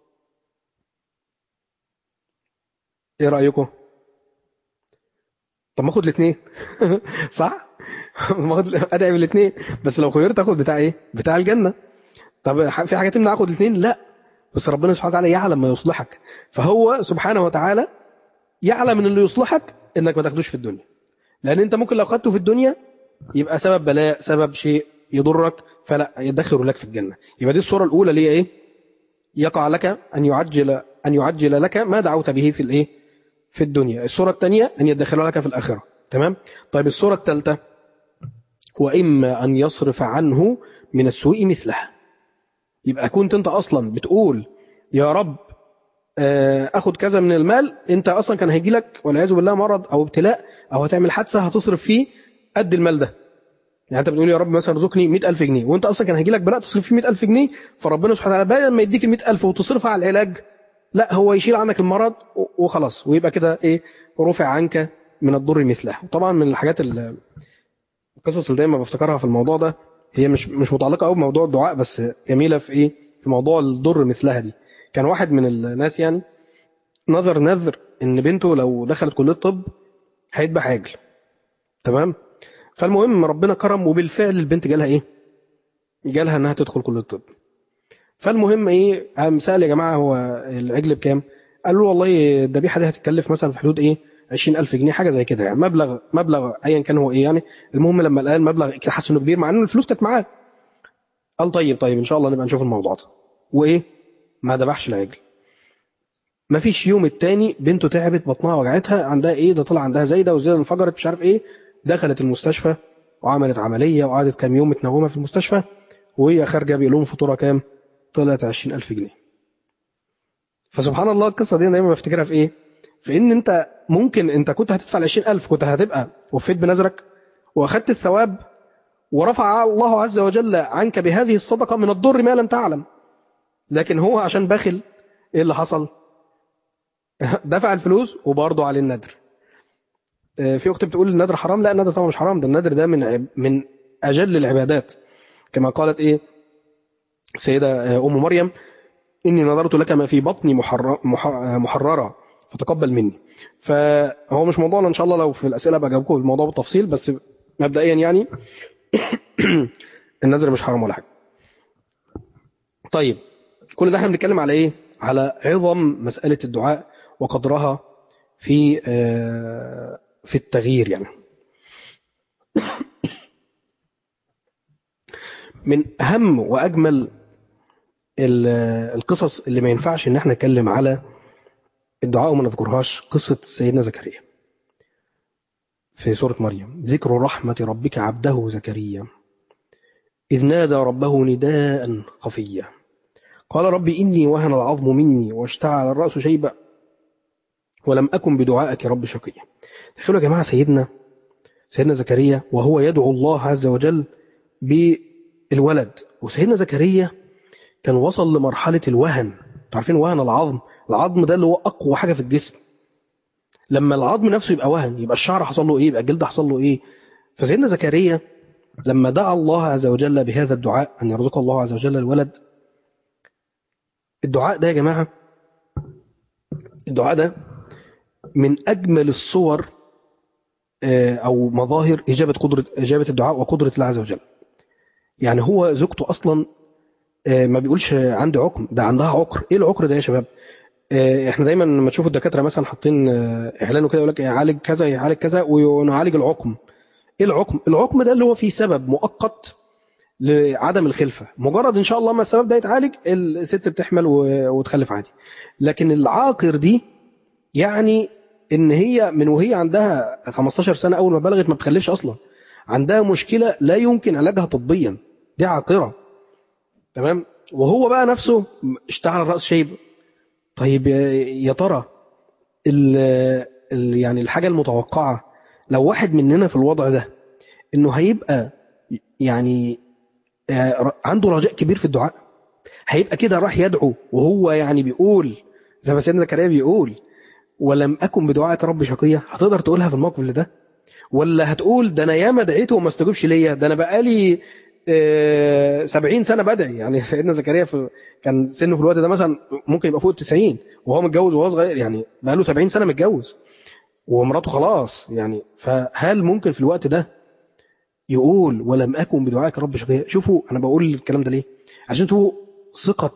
إيه رأيكم طب ما اخد الاثنين صح ما اخد ادعي بالاثنين بس لو خيرت اخد بتاع ايه بتاع الجنه طب في حاجات تمنع اخد الاثنين لا بس ربنا سبحانه وتعالى يعلم ما يصلحك فهو سبحانه وتعالى يعلم ان اللي يصلحك انك ما تاخدوش في الدنيا لان انت ممكن لو خدته في الدنيا يبقى سبب بلاء سبب شيء يضرك فلا يدخر لك في الجنه يبقى دي الصوره الاولى اللي هي ايه يقع لك ان يعجل ان يعجل لك ما دعوت به في الايه في الدنيا الصوره الثانيه ان يدخر لك في الاخره تمام طيب الصوره الثالثه واما ان يصرف عنه من السوء مثلها يبقى كنت انت اصلا بتقول يا رب اخد كذا من المال انت اصلا كان هيجي لك والعياذ بالله مرض او ابتلاء او هتعمل حادثه هتصرف فيه قد المال ده يعني انت بتقول يا رب مثلا ارزقني 100000 جنيه وانت اصلا كان هيجي لك بلاء تصرف فيه 100000 جنيه فربنا سبحانه وتعالى بدل ما يديك ال 100000 وتصرفها على العلاج لا هو يشيل عنك المرض وخلاص ويبقى كده ايه رفع عنك من الضر مثله طبعا من الحاجات القصص اللي دايما بفتكرها في الموضوع ده هي مش مش متعلقه قوي بموضوع الدعاء بس جميله في ايه في موضوع الضر مثلها دي كان واحد من الناس يعني نظر نذر ان بنته لو دخلت كليه طب هيذبح عجل تمام فالمهم ربنا كرم وبالفعل البنت جالها ايه جالها انها تدخل كليه الطب فالمهم ايه قام سال يا جماعه هو العجل بكام قالوا له والله الذبيحه دي هتتكلف مثلا في حدود ايه 20000 جنيه حاجه زي كده يعني مبلغ مبلغ ايا كان هو ايه يعني المهم لما لقى المبلغ حس انه كبير مع ان الفلوس كانت معاه قال طيب طيب ان شاء الله نبقى نشوف الموضوع ده وايه ما ذبحش العجل ما فيش يوم التاني بنته تعبت بطنها وجعتها عندها ايه ده طلع عندها زايده وزايده انفجرت مش عارف ايه دخلت المستشفى وعملت عمليه وقعدت كام يوم متنومه في المستشفى وهي خارجه بيقول لهم فاتوره كام طلعت 20000 جنيه فسبحان الله القصه دي دايما بفتكرها في ايه في ان انت ممكن انت كنت هتدفع ال 20000 كنت هتبقى وفيت بنذرك واخدت الثواب ورفع الله عز وجل عنك بهذه الصدقه من الضر ما لم تعلم لكن هو عشان بخل ايه اللي حصل دفع الفلوس وبرضه عليه النذر في اخت بتقول النذر حرام لا النذر طبعا مش حرام ده النذر ده من عب من اجل العبادات كما قالت ايه سيده ام مريم اني نظرت لك ما في بطني محرر محرره فتقبل مني فهو مش موضوعنا ان شاء الله لو في الاسئله بجاوبكم الموضوع بالتفصيل بس مبدئيا يعني النذر مش حرام ولا حاجه طيب كل ده احنا بنتكلم على ايه على عظم مساله الدعاء وقدرها في في التغيير يعني من اهم واجمل القصص اللي ما ينفعش ان احنا نتكلم على الدعاء وما نذكرهاش قصة سيدنا زكريا في سورة مريم ذكر رحمة ربك عبده زكريا إذ نادى ربه نداء خفيا قال رب إني وهن العظم مني واشتعل الرأس شيبا ولم أكن بدعائك رب شقيا تخيلوا يا جماعة سيدنا سيدنا زكريا وهو يدعو الله عز وجل بالولد وسيدنا زكريا كان وصل لمرحلة الوهن عارفين وهن العظم العظم ده اللي هو أقوى حاجة في الجسم لما العظم نفسه يبقى وهن يبقى الشعر حصل له إيه يبقى الجلد حصل له إيه فسيدنا زكريا لما دعا الله عز وجل بهذا الدعاء أن يرزق الله عز وجل الولد الدعاء ده يا جماعة الدعاء ده من أجمل الصور أو مظاهر إجابة قدرة إجابة الدعاء وقدرة الله عز وجل يعني هو زوجته أصلا ما بيقولش عندي عقم ده عندها عقر ايه العقر ده يا شباب احنا دايما لما تشوفوا الدكاتره مثلا حاطين اعلان وكده يقول لك يعالج كذا يعالج كذا ونعالج العقم ايه العقم العقم ده اللي هو فيه سبب مؤقت لعدم الخلفه مجرد ان شاء الله ما السبب ده يتعالج الست بتحمل وتخلف عادي لكن العاقر دي يعني ان هي من وهي عندها 15 سنه اول ما بلغت ما بتخلفش اصلا عندها مشكله لا يمكن علاجها طبيا دي عاقره تمام وهو بقى نفسه اشتعل الراس شيب طيب يا ترى ال ال يعني الحاجه المتوقعه لو واحد مننا في الوضع ده انه هيبقى يعني عنده رجاء كبير في الدعاء هيبقى كده راح يدعو وهو يعني بيقول زي ما سيدنا زكريا بيقول ولم اكن بدعائك رب شقيا هتقدر تقولها في الموقف اللي ده ولا هتقول ده انا ياما دعيته وما استجابش ليا ده انا بقالي آه، 70 سنه بدعي يعني سيدنا زكريا في كان سنه في الوقت ده مثلا ممكن يبقى فوق ال 90 وهو متجوز وهو صغير يعني بقى له 70 سنه متجوز ومراته خلاص يعني فهل ممكن في الوقت ده يقول ولم اكن بدعائك رب شقيا شوفوا انا بقول الكلام ده ليه عشان تشوفوا ثقه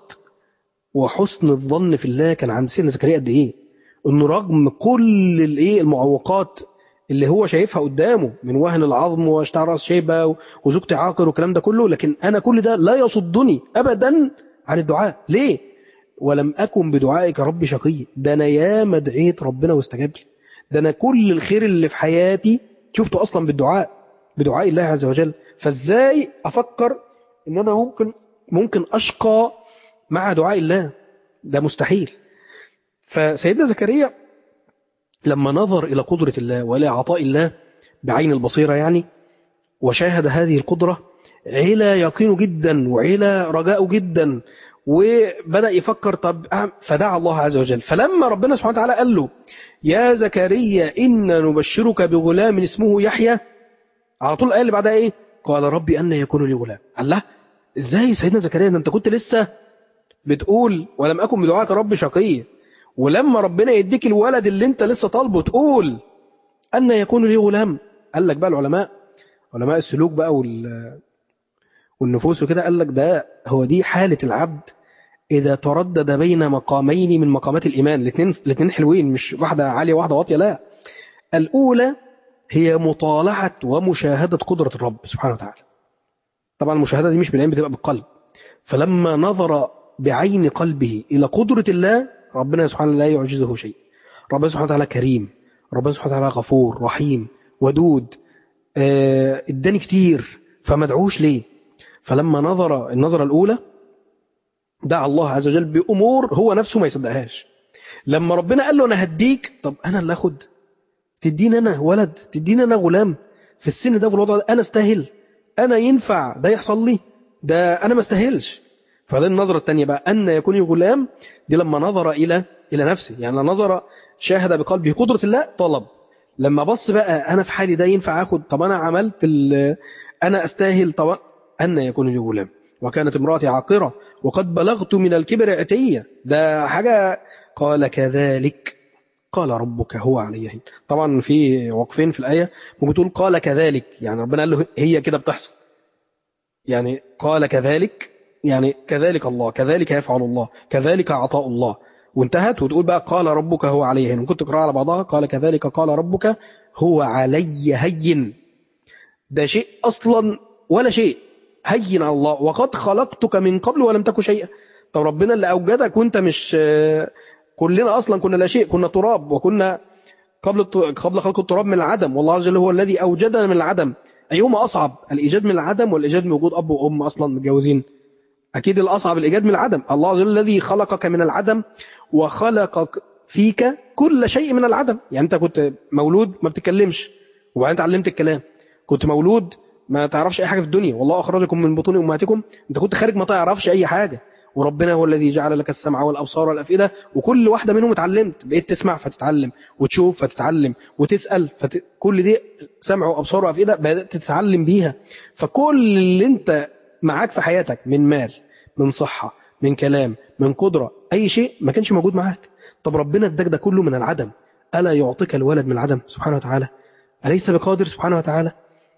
وحسن الظن في الله كان عند سيدنا زكريا قد ايه انه رغم كل الايه المعوقات اللي هو شايفها قدامه من وهن العظم واشتعال راس شيبه وزوجتي عاقر والكلام ده كله لكن انا كل ده لا يصدني ابدا عن الدعاء ليه ولم اكن بدعائك رب شقي ده انا ياما دعيت ربنا واستجاب لي ده انا كل الخير اللي في حياتي شفته اصلا بالدعاء بدعاء الله عز وجل فازاي افكر ان انا ممكن ممكن اشقى مع دعاء الله ده مستحيل فسيدنا زكريا لما نظر إلى قدرة الله وإلى عطاء الله بعين البصيرة يعني وشاهد هذه القدرة علا يقينه جدا وعلا رجاءه جدا وبدأ يفكر طب أعم- فدعا الله عز وجل فلما ربنا سبحانه وتعالى قال له يا زكريا إنا نبشرك بغلام اسمه يحيى على طول الآية اللي بعدها إيه قال ربي أن يكون لي غلام الله إزاي سيدنا زكريا ده أنت كنت لسه بتقول ولم أكن بدعائك رب شقي ولما ربنا يديك الولد اللي انت لسه طالبه تقول أن يكون لي غلام قال لك بقى العلماء علماء السلوك بقى وال والنفوس وكده قال لك ده هو دي حالة العبد إذا تردد بين مقامين من مقامات الإيمان الاثنين الاثنين حلوين مش واحدة عالية واحدة واطية لا الأولى هي مطالعة ومشاهدة قدرة الرب سبحانه وتعالى طبعا المشاهدة دي مش بالعين بتبقى بالقلب فلما نظر بعين قلبه إلى قدرة الله ربنا سبحانه لا يعجزه شيء ربنا سبحانه وتعالى كريم ربنا سبحانه وتعالى غفور رحيم ودود آه، اداني كتير فما ادعوش ليه فلما نظر النظرة الأولى دعا الله عز وجل بأمور هو نفسه ما يصدقهاش لما ربنا قال له أنا هديك طب أنا اللي أخد تديني أنا ولد تديني أنا غلام في السن ده في الوضع ده أنا استاهل أنا ينفع ده يحصل لي ده أنا ما استاهلش فده النظرة الثانية بقى أن يكون لي غلام دي لما نظر إلى إلى نفسه يعني نظر شاهد بقلبه قدرة الله طلب لما بص بقى أنا في حالي ده ينفع أخد طب أنا عملت ال- أنا أستاهل طب أن يكون لي غلام وكانت امرأتي عاقرة وقد بلغت من الكبر عتية ده حاجة قال كذلك قال ربك هو علي هين طبعا في وقفين في الآية ممكن تقول قال كذلك يعني ربنا قال له هي كده بتحصل يعني قال كذلك يعني كذلك الله كذلك يفعل الله كذلك عطاء الله وانتهت وتقول بقى قال ربك هو علي هين ممكن تقرأ على بعضها قال كذلك قال ربك هو علي هين ده شيء أصلا ولا شيء هين على الله وقد خلقتك من قبل ولم تك شيئا طب ربنا اللي أوجدك وانت مش كلنا أصلا كنا لا شيء كنا تراب وكنا قبل الت- قبل خلق التراب من العدم والله عز وجل هو الذي أوجدنا من العدم أيهما أصعب الإيجاد من العدم والإيجاد من وجود أب وأم أصلا متجوزين أكيد الأصعب الإيجاد من العدم الله عز وجل الذي خلقك من العدم وخلقك فيك كل شيء من العدم يعني أنت كنت مولود ما بتتكلمش وبعدين اتعلمت الكلام كنت مولود ما تعرفش أي حاجة في الدنيا والله أخرجكم من بطون أمهاتكم أنت كنت خارج ما تعرفش أي حاجة وربنا هو الذي جعل لك السمع والأبصار والأفئدة وكل واحدة منهم اتعلمت بقيت تسمع فتتعلم وتشوف فتتعلم وتسأل فت... كل دي سمع وأبصار وأفئدة بدأت تتعلم بيها فكل اللي أنت معاك في حياتك من مال من صحة من كلام من قدرة أي شيء ما كانش موجود معاك طب ربنا اداك ده كله من العدم ألا يعطيك الولد من العدم سبحانه وتعالى أليس بقادر سبحانه وتعالى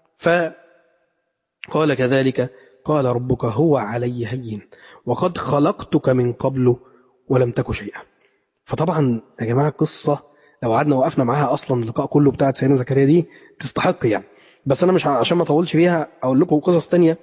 فقال كذلك قال ربك هو علي هين وقد خلقتك من قبل ولم تك شيئا فطبعا يا جماعة قصة لو قعدنا وقفنا معاها أصلا اللقاء كله بتاعت سيدنا زكريا دي تستحق يعني بس أنا مش ع- عشان ما أطولش فيها أقول لكم قصص تانية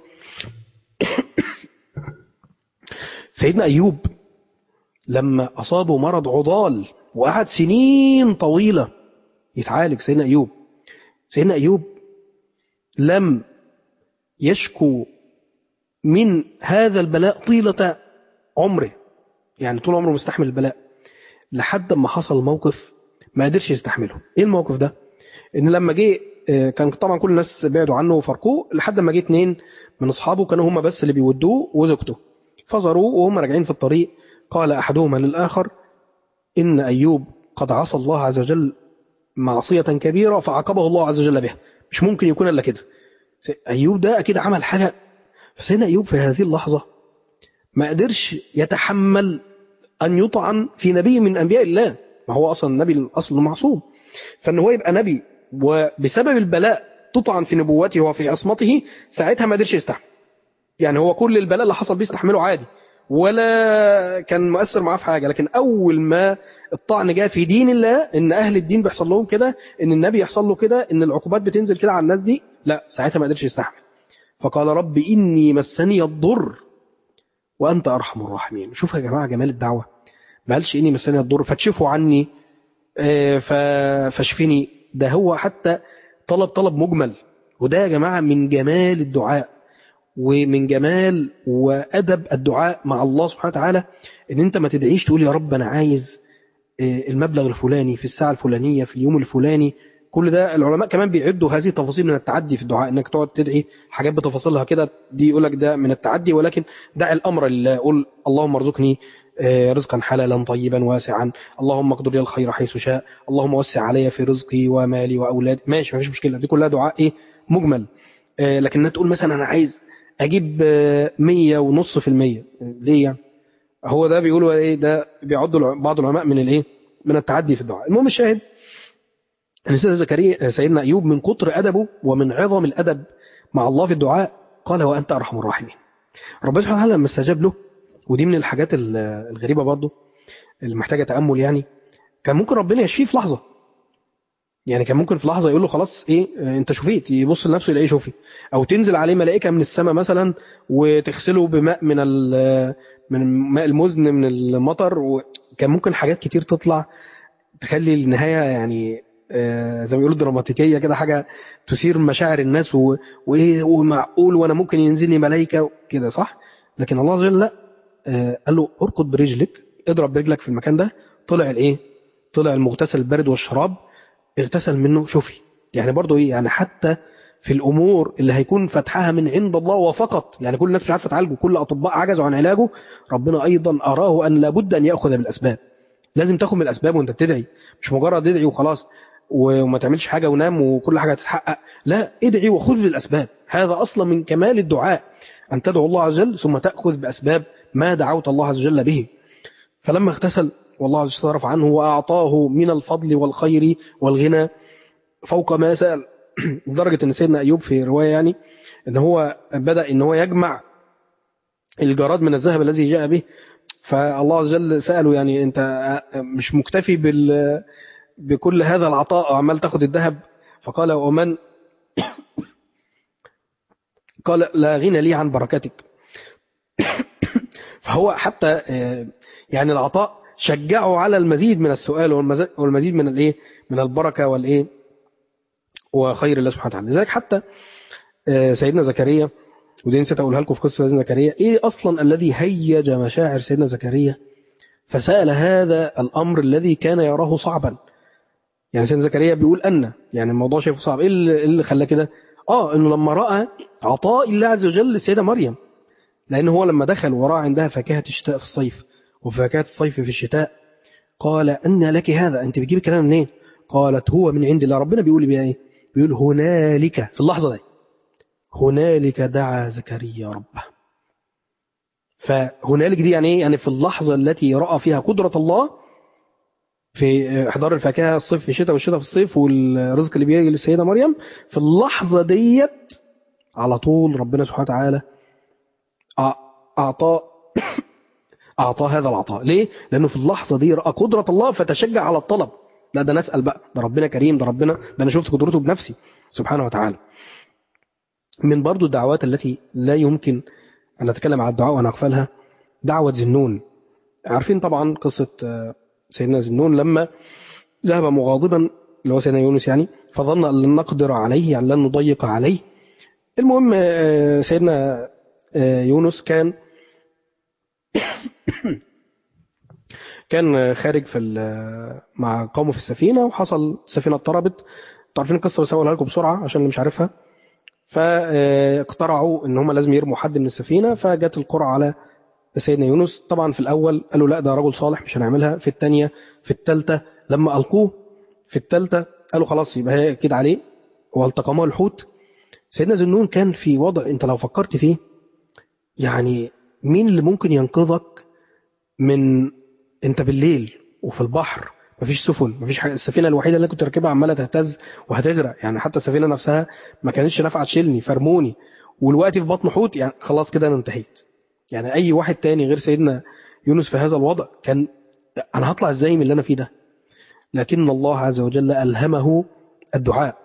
سيدنا أيوب لما أصابه مرض عضال وقعد سنين طويلة يتعالج سيدنا أيوب سيدنا أيوب لم يشكو من هذا البلاء طيلة عمره يعني طول عمره مستحمل البلاء لحد ما حصل موقف ما قدرش يستحمله ايه الموقف ده ان لما جه آه، كان طبعا كل الناس بعدوا عنه وفرقوه لحد ما جه اتنين من اصحابه كانوا هم بس اللي بيودوه وزوجته فزروه وهم راجعين في الطريق قال احدهما للاخر ان ايوب قد عصى الله عز وجل معصية كبيرة فعاقبه الله عز وجل بها مش ممكن يكون الا كده ايوب ده اكيد عمل حاجة فسيدنا أيوب في هذه اللحظة ما قدرش يتحمل أن يطعن في نبي من أنبياء الله ما هو أصلا النبي الأصل معصوم فإن هو يبقى نبي وبسبب البلاء تطعن في نبوته وفي عصمته ساعتها ما قدرش يستحمل يعني هو كل البلاء اللي حصل بيه استحمله عادي ولا كان مؤثر معاه في حاجة لكن أول ما الطعن جاء في دين الله إن أهل الدين بيحصل لهم كده إن النبي يحصل له كده إن العقوبات بتنزل كده على الناس دي لا ساعتها ما قدرش يستحمل فقال رب إني مسني الضر وأنت أرحم الراحمين شوف يا جماعة جمال الدعوة ما قالش إني مسني الضر فتشفوا عني فاشفني ده هو حتى طلب طلب مجمل وده يا جماعة من جمال الدعاء ومن جمال وأدب الدعاء مع الله سبحانه وتعالى إن أنت ما تدعيش تقول يا رب أنا عايز المبلغ الفلاني في الساعة الفلانية في اليوم الفلاني كل ده العلماء كمان بيعدوا هذه التفاصيل من التعدي في الدعاء انك تقعد تدعي حاجات بتفاصيلها كده دي يقول لك ده من التعدي ولكن دع الامر لله قول اللهم ارزقني رزقا حلالا طيبا واسعا اللهم اقدر لي الخير حيث شاء اللهم وسع علي في رزقي ومالي واولادي ماشي مفيش مشكله دي كلها دعاء ايه مجمل لكن تقول مثلا انا عايز اجيب 100 ونص في المية ليه يعني هو ده بيقولوا ايه ده بيعدوا بعض العلماء من الايه من التعدي في الدعاء المهم الشاهد ان سيدنا زكريا سيدنا ايوب من كتر ادبه ومن عظم الادب مع الله في الدعاء قال وانت ارحم الراحمين ربنا سبحانه وتعالى لما استجاب له ودي من الحاجات الغريبه برضه اللي محتاجه تامل يعني كان ممكن ربنا يشفيه في لحظه يعني كان ممكن في لحظه يقول له خلاص ايه انت شفيت يبص لنفسه يلاقيه شوفي او تنزل عليه ملائكه من السماء مثلا وتغسله بماء من من ماء المزن من المطر وكان ممكن حاجات كتير تطلع تخلي النهايه يعني زي ما بيقولوا دراماتيكيه كده حاجه تثير مشاعر الناس وايه ومعقول وانا ممكن ينزل لي ملائكه كده صح لكن الله عز وجل لا قال له اركض برجلك اضرب برجلك في المكان ده طلع الايه طلع المغتسل البارد والشراب اغتسل منه شوفي يعني برضه ايه يعني حتى في الامور اللي هيكون فتحها من عند الله وفقط يعني كل الناس مش عارفه تعالجه كل الاطباء عجزوا عن علاجه ربنا ايضا اراه ان لابد ان ياخذ بالاسباب لازم تاخد من الاسباب وانت بتدعي مش مجرد ادعي وخلاص وما تعملش حاجه ونام وكل حاجه هتتحقق لا ادعي وخذ بالاسباب هذا اصلا من كمال الدعاء ان تدعو الله عز وجل ثم تاخذ باسباب ما دعوت الله عز وجل به فلما اغتسل والله عز وجل صرف عنه واعطاه من الفضل والخير والغنى فوق ما سال لدرجه ان سيدنا ايوب في روايه يعني ان هو بدا ان هو يجمع الجراد من الذهب الذي جاء به فالله عز وجل ساله يعني انت مش مكتفي بال بكل هذا العطاء وعمال تاخد الذهب فقال ومن قال لا غنى لي عن بركتك فهو حتى يعني العطاء شجعه على المزيد من السؤال والمزيد من الايه من البركه والايه وخير الله سبحانه وتعالى لذلك حتى سيدنا زكريا ودي نسيت اقولها لكم في قصه سيدنا زكريا ايه اصلا الذي هيج مشاعر سيدنا زكريا فسال هذا الامر الذي كان يراه صعبا يعني سيدنا زكريا بيقول أن يعني الموضوع شايفه صعب إيه اللي خلاه كده آه إنه لما رأى عطاء الله عز وجل للسيدة مريم لأن هو لما دخل ورأى عندها فاكهة الشتاء في الصيف وفاكهة الصيف في الشتاء قال أن لك هذا أنت بتجيب الكلام منين قالت هو من عند الله ربنا بيقول بيها إيه بيقول هنالك في اللحظة دي هنالك دعا زكريا ربه فهنالك دي يعني ايه يعني في اللحظة التي رأى فيها قدرة الله في احضار الفاكهه الصيف في الشتاء والشتاء في الصيف والرزق اللي بيجي للسيده مريم في اللحظه ديت على طول ربنا سبحانه وتعالى اعطى اعطاه هذا العطاء ليه لانه في اللحظه دي راى قدره الله فتشجع على الطلب لا ده نسال بقى ده ربنا كريم ده ربنا ده انا شفت قدرته بنفسي سبحانه وتعالى من برضو الدعوات التي لا يمكن ان نتكلم على الدعاء ونغفلها دعوه ذنون عارفين طبعا قصه سيدنا ذنون لما ذهب مغاضبا اللي هو سيدنا يونس يعني فظن أن لن نقدر عليه يعني لن نضيق عليه المهم سيدنا يونس كان كان خارج في مع قومه في السفينة وحصل السفينة اضطربت عارفين القصة بس هقولها لكم بسرعة عشان اللي مش عارفها فاقترعوا ان هم لازم يرموا حد من السفينة فجت القرعة على سيدنا يونس طبعا في الأول قالوا لا ده رجل صالح مش هنعملها في الثانية في الثالثة لما ألقوه في الثالثة قالوا خلاص يبقى هي كده عليه والتقمه الحوت سيدنا ذنون كان في وضع انت لو فكرت فيه يعني مين اللي ممكن ينقذك من انت بالليل وفي البحر مفيش سفن مفيش حاجه السفينه الوحيده اللي كنت راكبها عماله تهتز وهتغرق يعني حتى السفينه نفسها ما كانتش نافعه تشيلني فرموني والوقت في بطن حوت يعني خلاص كده انا انتهيت يعني اي واحد تاني غير سيدنا يونس في هذا الوضع كان انا هطلع ازاي من اللي انا فيه ده لكن الله عز وجل الهمه الدعاء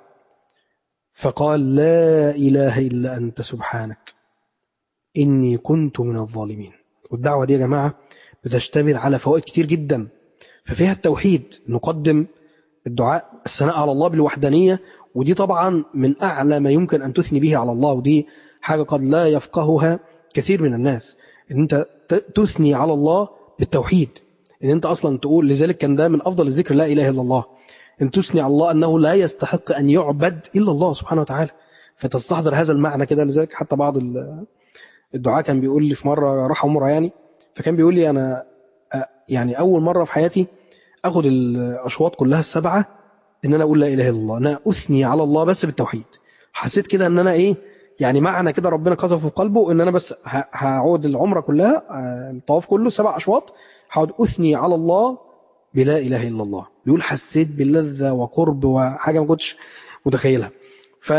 فقال لا اله الا انت سبحانك اني كنت من الظالمين والدعوه دي يا جماعه بتشتمل على فوائد كتير جدا ففيها التوحيد نقدم الدعاء الثناء على الله بالوحدانيه ودي طبعا من اعلى ما يمكن ان تثني به على الله ودي حاجه قد لا يفقهها كثير من الناس ان انت تثني على الله بالتوحيد ان انت اصلا تقول لذلك كان ده من افضل الذكر لا اله الا الله ان تثني على الله انه لا يستحق ان يعبد الا الله سبحانه وتعالى فتستحضر هذا المعنى كده لذلك حتى بعض الدعاء كان بيقول لي في مره راح عمره يعني فكان بيقول لي انا يعني اول مره في حياتي اخد الاشواط كلها السبعه ان انا اقول لا اله الا الله انا اثني على الله بس بالتوحيد حسيت كده ان انا ايه يعني معنى كده ربنا قذفه في قلبه ان انا بس هقعد العمره كلها الطواف كله سبع اشواط هقعد اثني على الله بلا اله الا الله بيقول حسيت بلذه وقرب وحاجه ما كنتش متخيلها ف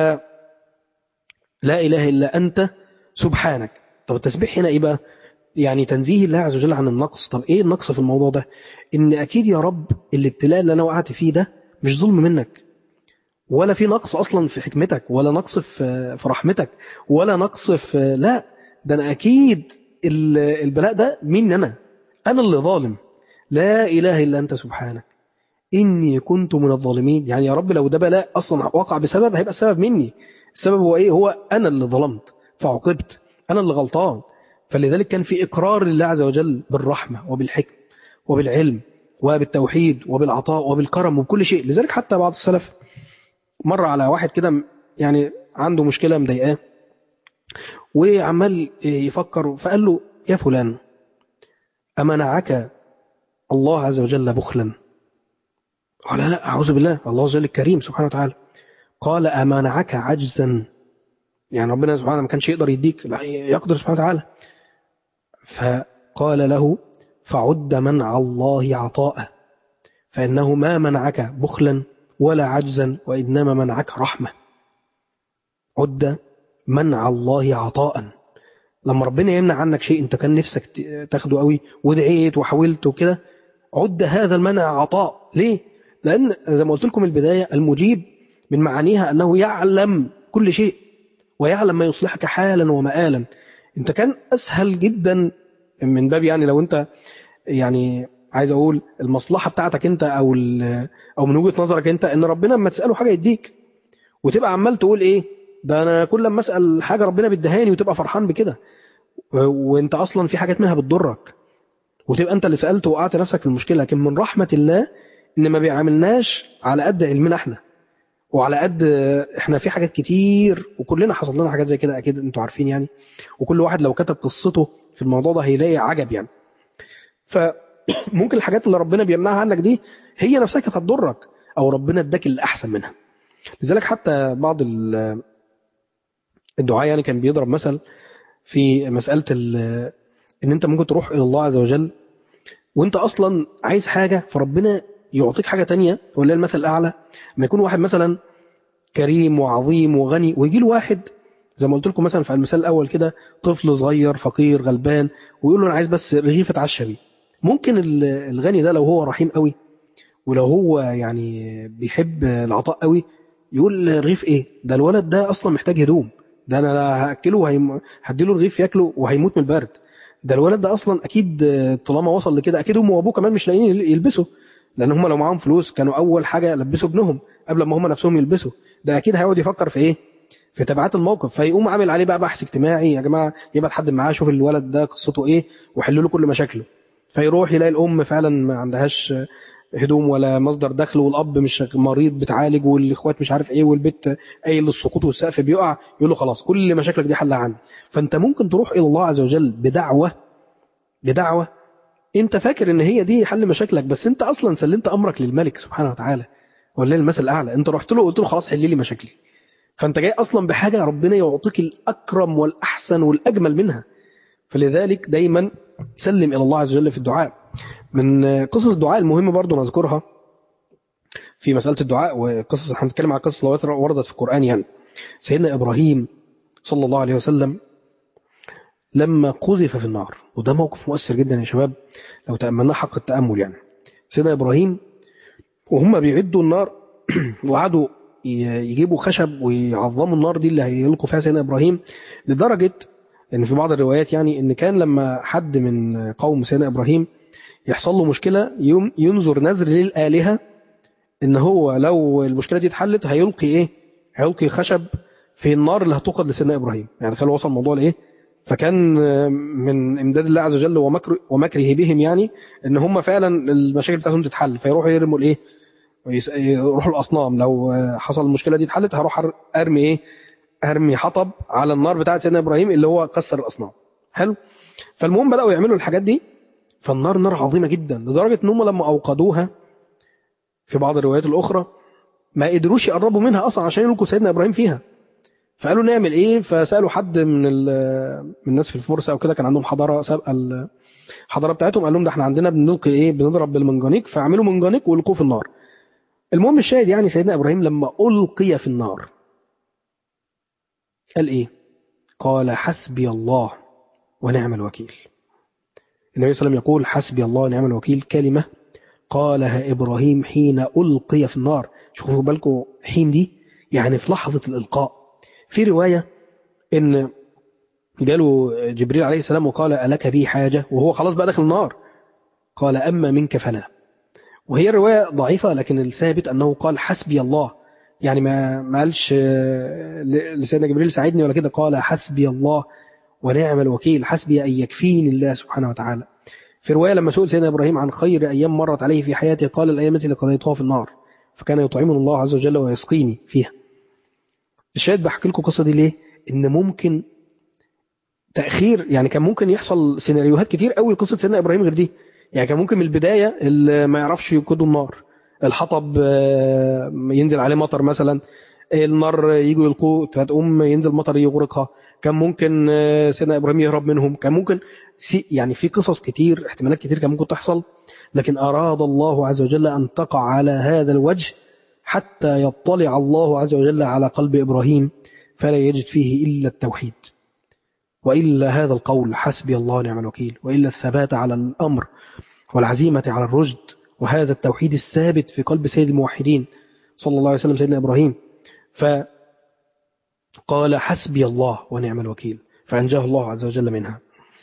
لا اله الا انت سبحانك طب التسبيح هنا ايه بقى يعني تنزيه الله عز وجل عن النقص طب ايه النقص في الموضوع ده ان اكيد يا رب الابتلاء اللي انا وقعت فيه ده مش ظلم منك ولا في نقص اصلا في حكمتك ولا نقص في في رحمتك ولا نقص في لا ده انا اكيد البلاء ده مني انا انا اللي ظالم لا اله الا انت سبحانك اني كنت من الظالمين يعني يا رب لو ده بلاء اصلا وقع بسبب هيبقى السبب مني السبب هو ايه هو انا اللي ظلمت فعوقبت انا اللي غلطان فلذلك كان في اقرار لله عز وجل بالرحمه وبالحكم وبالعلم وبالتوحيد وبالعطاء وبالكرم وبكل شيء لذلك حتى بعض السلف مر على واحد كده يعني عنده مشكله مضايقاه وعمال يفكر فقال له يا فلان أمنعك الله عز وجل بخلا قال لا أعوذ بالله الله عز وجل الكريم سبحانه وتعالى قال أمنعك عجزا يعني ربنا سبحانه ما كانش يقدر يديك لا يقدر سبحانه وتعالى فقال له فعد منع الله عطاءه فإنه ما منعك بخلا ولا عجزا وإنما منعك رحمة عد منع الله عطاء لما ربنا يمنع عنك شيء انت كان نفسك تاخده قوي ودعيت وحاولت وكده عد هذا المنع عطاء ليه لان زي ما قلت لكم البدايه المجيب من معانيها انه يعلم كل شيء ويعلم ما يصلحك حالا ومآلا انت كان اسهل جدا من باب يعني لو انت يعني عايز اقول المصلحه بتاعتك انت او او من وجهه نظرك انت ان ربنا لما تساله حاجه يديك وتبقى عمال تقول ايه ده انا كل لما اسال حاجه ربنا بيديهاني وتبقى فرحان بكده وانت اصلا في حاجات منها بتضرك وتبقى انت اللي سالت وقعت نفسك في المشكله لكن من رحمه الله ان ما بيعاملناش على قد علمنا احنا وعلى قد احنا في حاجات كتير وكلنا حصل لنا حاجات زي كده اكيد انتوا عارفين يعني وكل واحد لو كتب قصته في الموضوع ده هيلاقي عجب يعني فممكن الحاجات اللي ربنا بيمنعها عنك دي هي نفسها كانت هتضرك او ربنا اداك اللي احسن منها لذلك حتى بعض الدعاء يعني كان بيضرب مثل في مسألة ان انت ممكن تروح الى الله عز وجل وانت اصلا عايز حاجة فربنا يعطيك حاجة تانية ولا المثل الاعلى لما يكون واحد مثلا كريم وعظيم وغني ويجي له واحد زي ما قلت لكم مثلا في المثال الاول كده طفل صغير فقير غلبان ويقول له انا عايز بس رغيف اتعشى بيه ممكن الغني ده لو هو رحيم قوي ولو هو يعني بيحب العطاء قوي يقول رغيف ايه ده الولد ده اصلا محتاج هدوم ده انا هاكله وهيم... هديله رغيف ياكله وهيموت من البرد ده الولد ده اصلا اكيد طالما وصل لكده اكيد امه وابوه كمان مش لاقيين يلبسوا لان هم لو معاهم فلوس كانوا اول حاجه لبسوا ابنهم قبل ما هم نفسهم يلبسوا ده اكيد هيقعد يفكر في ايه في تبعات الموقف فيقوم عامل عليه بقى بحث اجتماعي يا جماعه يبعت حد معاه شوف الولد ده قصته ايه وحل له كل مشاكله فيروح يلاقي الام فعلا ما عندهاش هدوم ولا مصدر دخل والاب مش مريض بتعالج والاخوات مش عارف ايه والبيت قايل للسقوط والسقف بيقع يقول له خلاص كل مشاكلك دي حلها عندي فانت ممكن تروح الى الله عز وجل بدعوه بدعوه انت فاكر ان هي دي حل مشاكلك بس انت اصلا سلمت امرك للملك سبحانه وتعالى ولا المثل الاعلى انت رحت له وقلت له خلاص حل لي مشاكلي فانت جاي اصلا بحاجه ربنا يعطيك الاكرم والاحسن والاجمل منها فلذلك دايما سلم إلى الله عز وجل في الدعاء من قصص الدعاء المهم برضو نذكرها في مسألة الدعاء وقصص احنا بنتكلم عن قصص لواتر وردت في القرآن يعني سيدنا إبراهيم صلى الله عليه وسلم لما قذف في النار وده موقف مؤثر جدا يا شباب لو تأملناه حق التأمل يعني سيدنا إبراهيم وهم بيعدوا النار وقعدوا يجيبوا خشب ويعظموا النار دي اللي هيلقوا فيها سيدنا إبراهيم لدرجة ان في بعض الروايات يعني ان كان لما حد من قوم سيدنا إبراهيم يحصل له مشكلة ينظر نذر للآلهة ان هو لو المشكلة دي اتحلت هيلقي ايه هيلقي خشب في النار اللي هتوقد لسيدنا إبراهيم يعني تخيل وصل الموضوع لايه فكان من امداد الله عز وجل ومكر ومكره بهم يعني ان هم فعلا المشاكل بتاعتهم تتحل فيروحوا يرموا الايه يروحوا الاصنام لو حصل المشكله دي اتحلت هروح ارمي ايه ارمي حطب على النار بتاعه سيدنا ابراهيم اللي هو كسر الاصنام حلو فالمهم بداوا يعملوا الحاجات دي فالنار نار عظيمه جدا لدرجه ان هم لما اوقدوها في بعض الروايات الاخرى ما قدروش يقربوا منها اصلا عشان يلقوا سيدنا ابراهيم فيها فقالوا نعمل ايه فسالوا حد من من الناس في الفرس او كده كان عندهم حضاره سابقه الحضاره بتاعتهم قال لهم ده احنا عندنا بنلقي ايه بنضرب بالمنجنيق فاعملوا منجنيق والقوه في النار المهم الشاهد يعني سيدنا ابراهيم لما القي في النار قال ايه قال حسبي الله ونعم الوكيل النبي صلى الله عليه وسلم يقول حسبي الله ونعم الوكيل كلمه قالها ابراهيم حين القي في النار شوفوا بالكم حين دي يعني في لحظه الالقاء في رواية إن جاله جبريل عليه السلام وقال ألك بي حاجة وهو خلاص بقى داخل النار قال أما منك فلا وهي الرواية ضعيفة لكن الثابت أنه قال حسبي الله يعني ما ما قالش لسيدنا جبريل ساعدني ولا كده قال حسبي الله ونعم الوكيل حسبي أن يكفيني الله سبحانه وتعالى في رواية لما سئل سيدنا إبراهيم عن خير أيام مرت عليه في حياته قال الأيام التي قضيتها في النار فكان يطعمني الله عز وجل ويسقيني فيها الشاهد بحكي لكم القصه دي ليه؟ ان ممكن تاخير يعني كان ممكن يحصل سيناريوهات كتير قوي لقصه سيدنا ابراهيم غير دي يعني كان ممكن من البدايه اللي ما يعرفش يوقدوا النار الحطب ينزل عليه مطر مثلا النار يجوا يلقوه فتقوم ينزل مطر يغرقها كان ممكن سيدنا ابراهيم يهرب منهم كان ممكن يعني في قصص كتير احتمالات كتير كان ممكن تحصل لكن اراد الله عز وجل ان تقع على هذا الوجه حتى يطلع الله عز وجل على قلب إبراهيم فلا يجد فيه إلا التوحيد وإلا هذا القول حسبي الله ونعم الوكيل وإلا الثبات على الأمر والعزيمة على الرشد وهذا التوحيد الثابت في قلب سيد الموحدين صلى الله عليه وسلم سيدنا إبراهيم فقال حسبي الله ونعم الوكيل فأنجاه الله عز وجل منها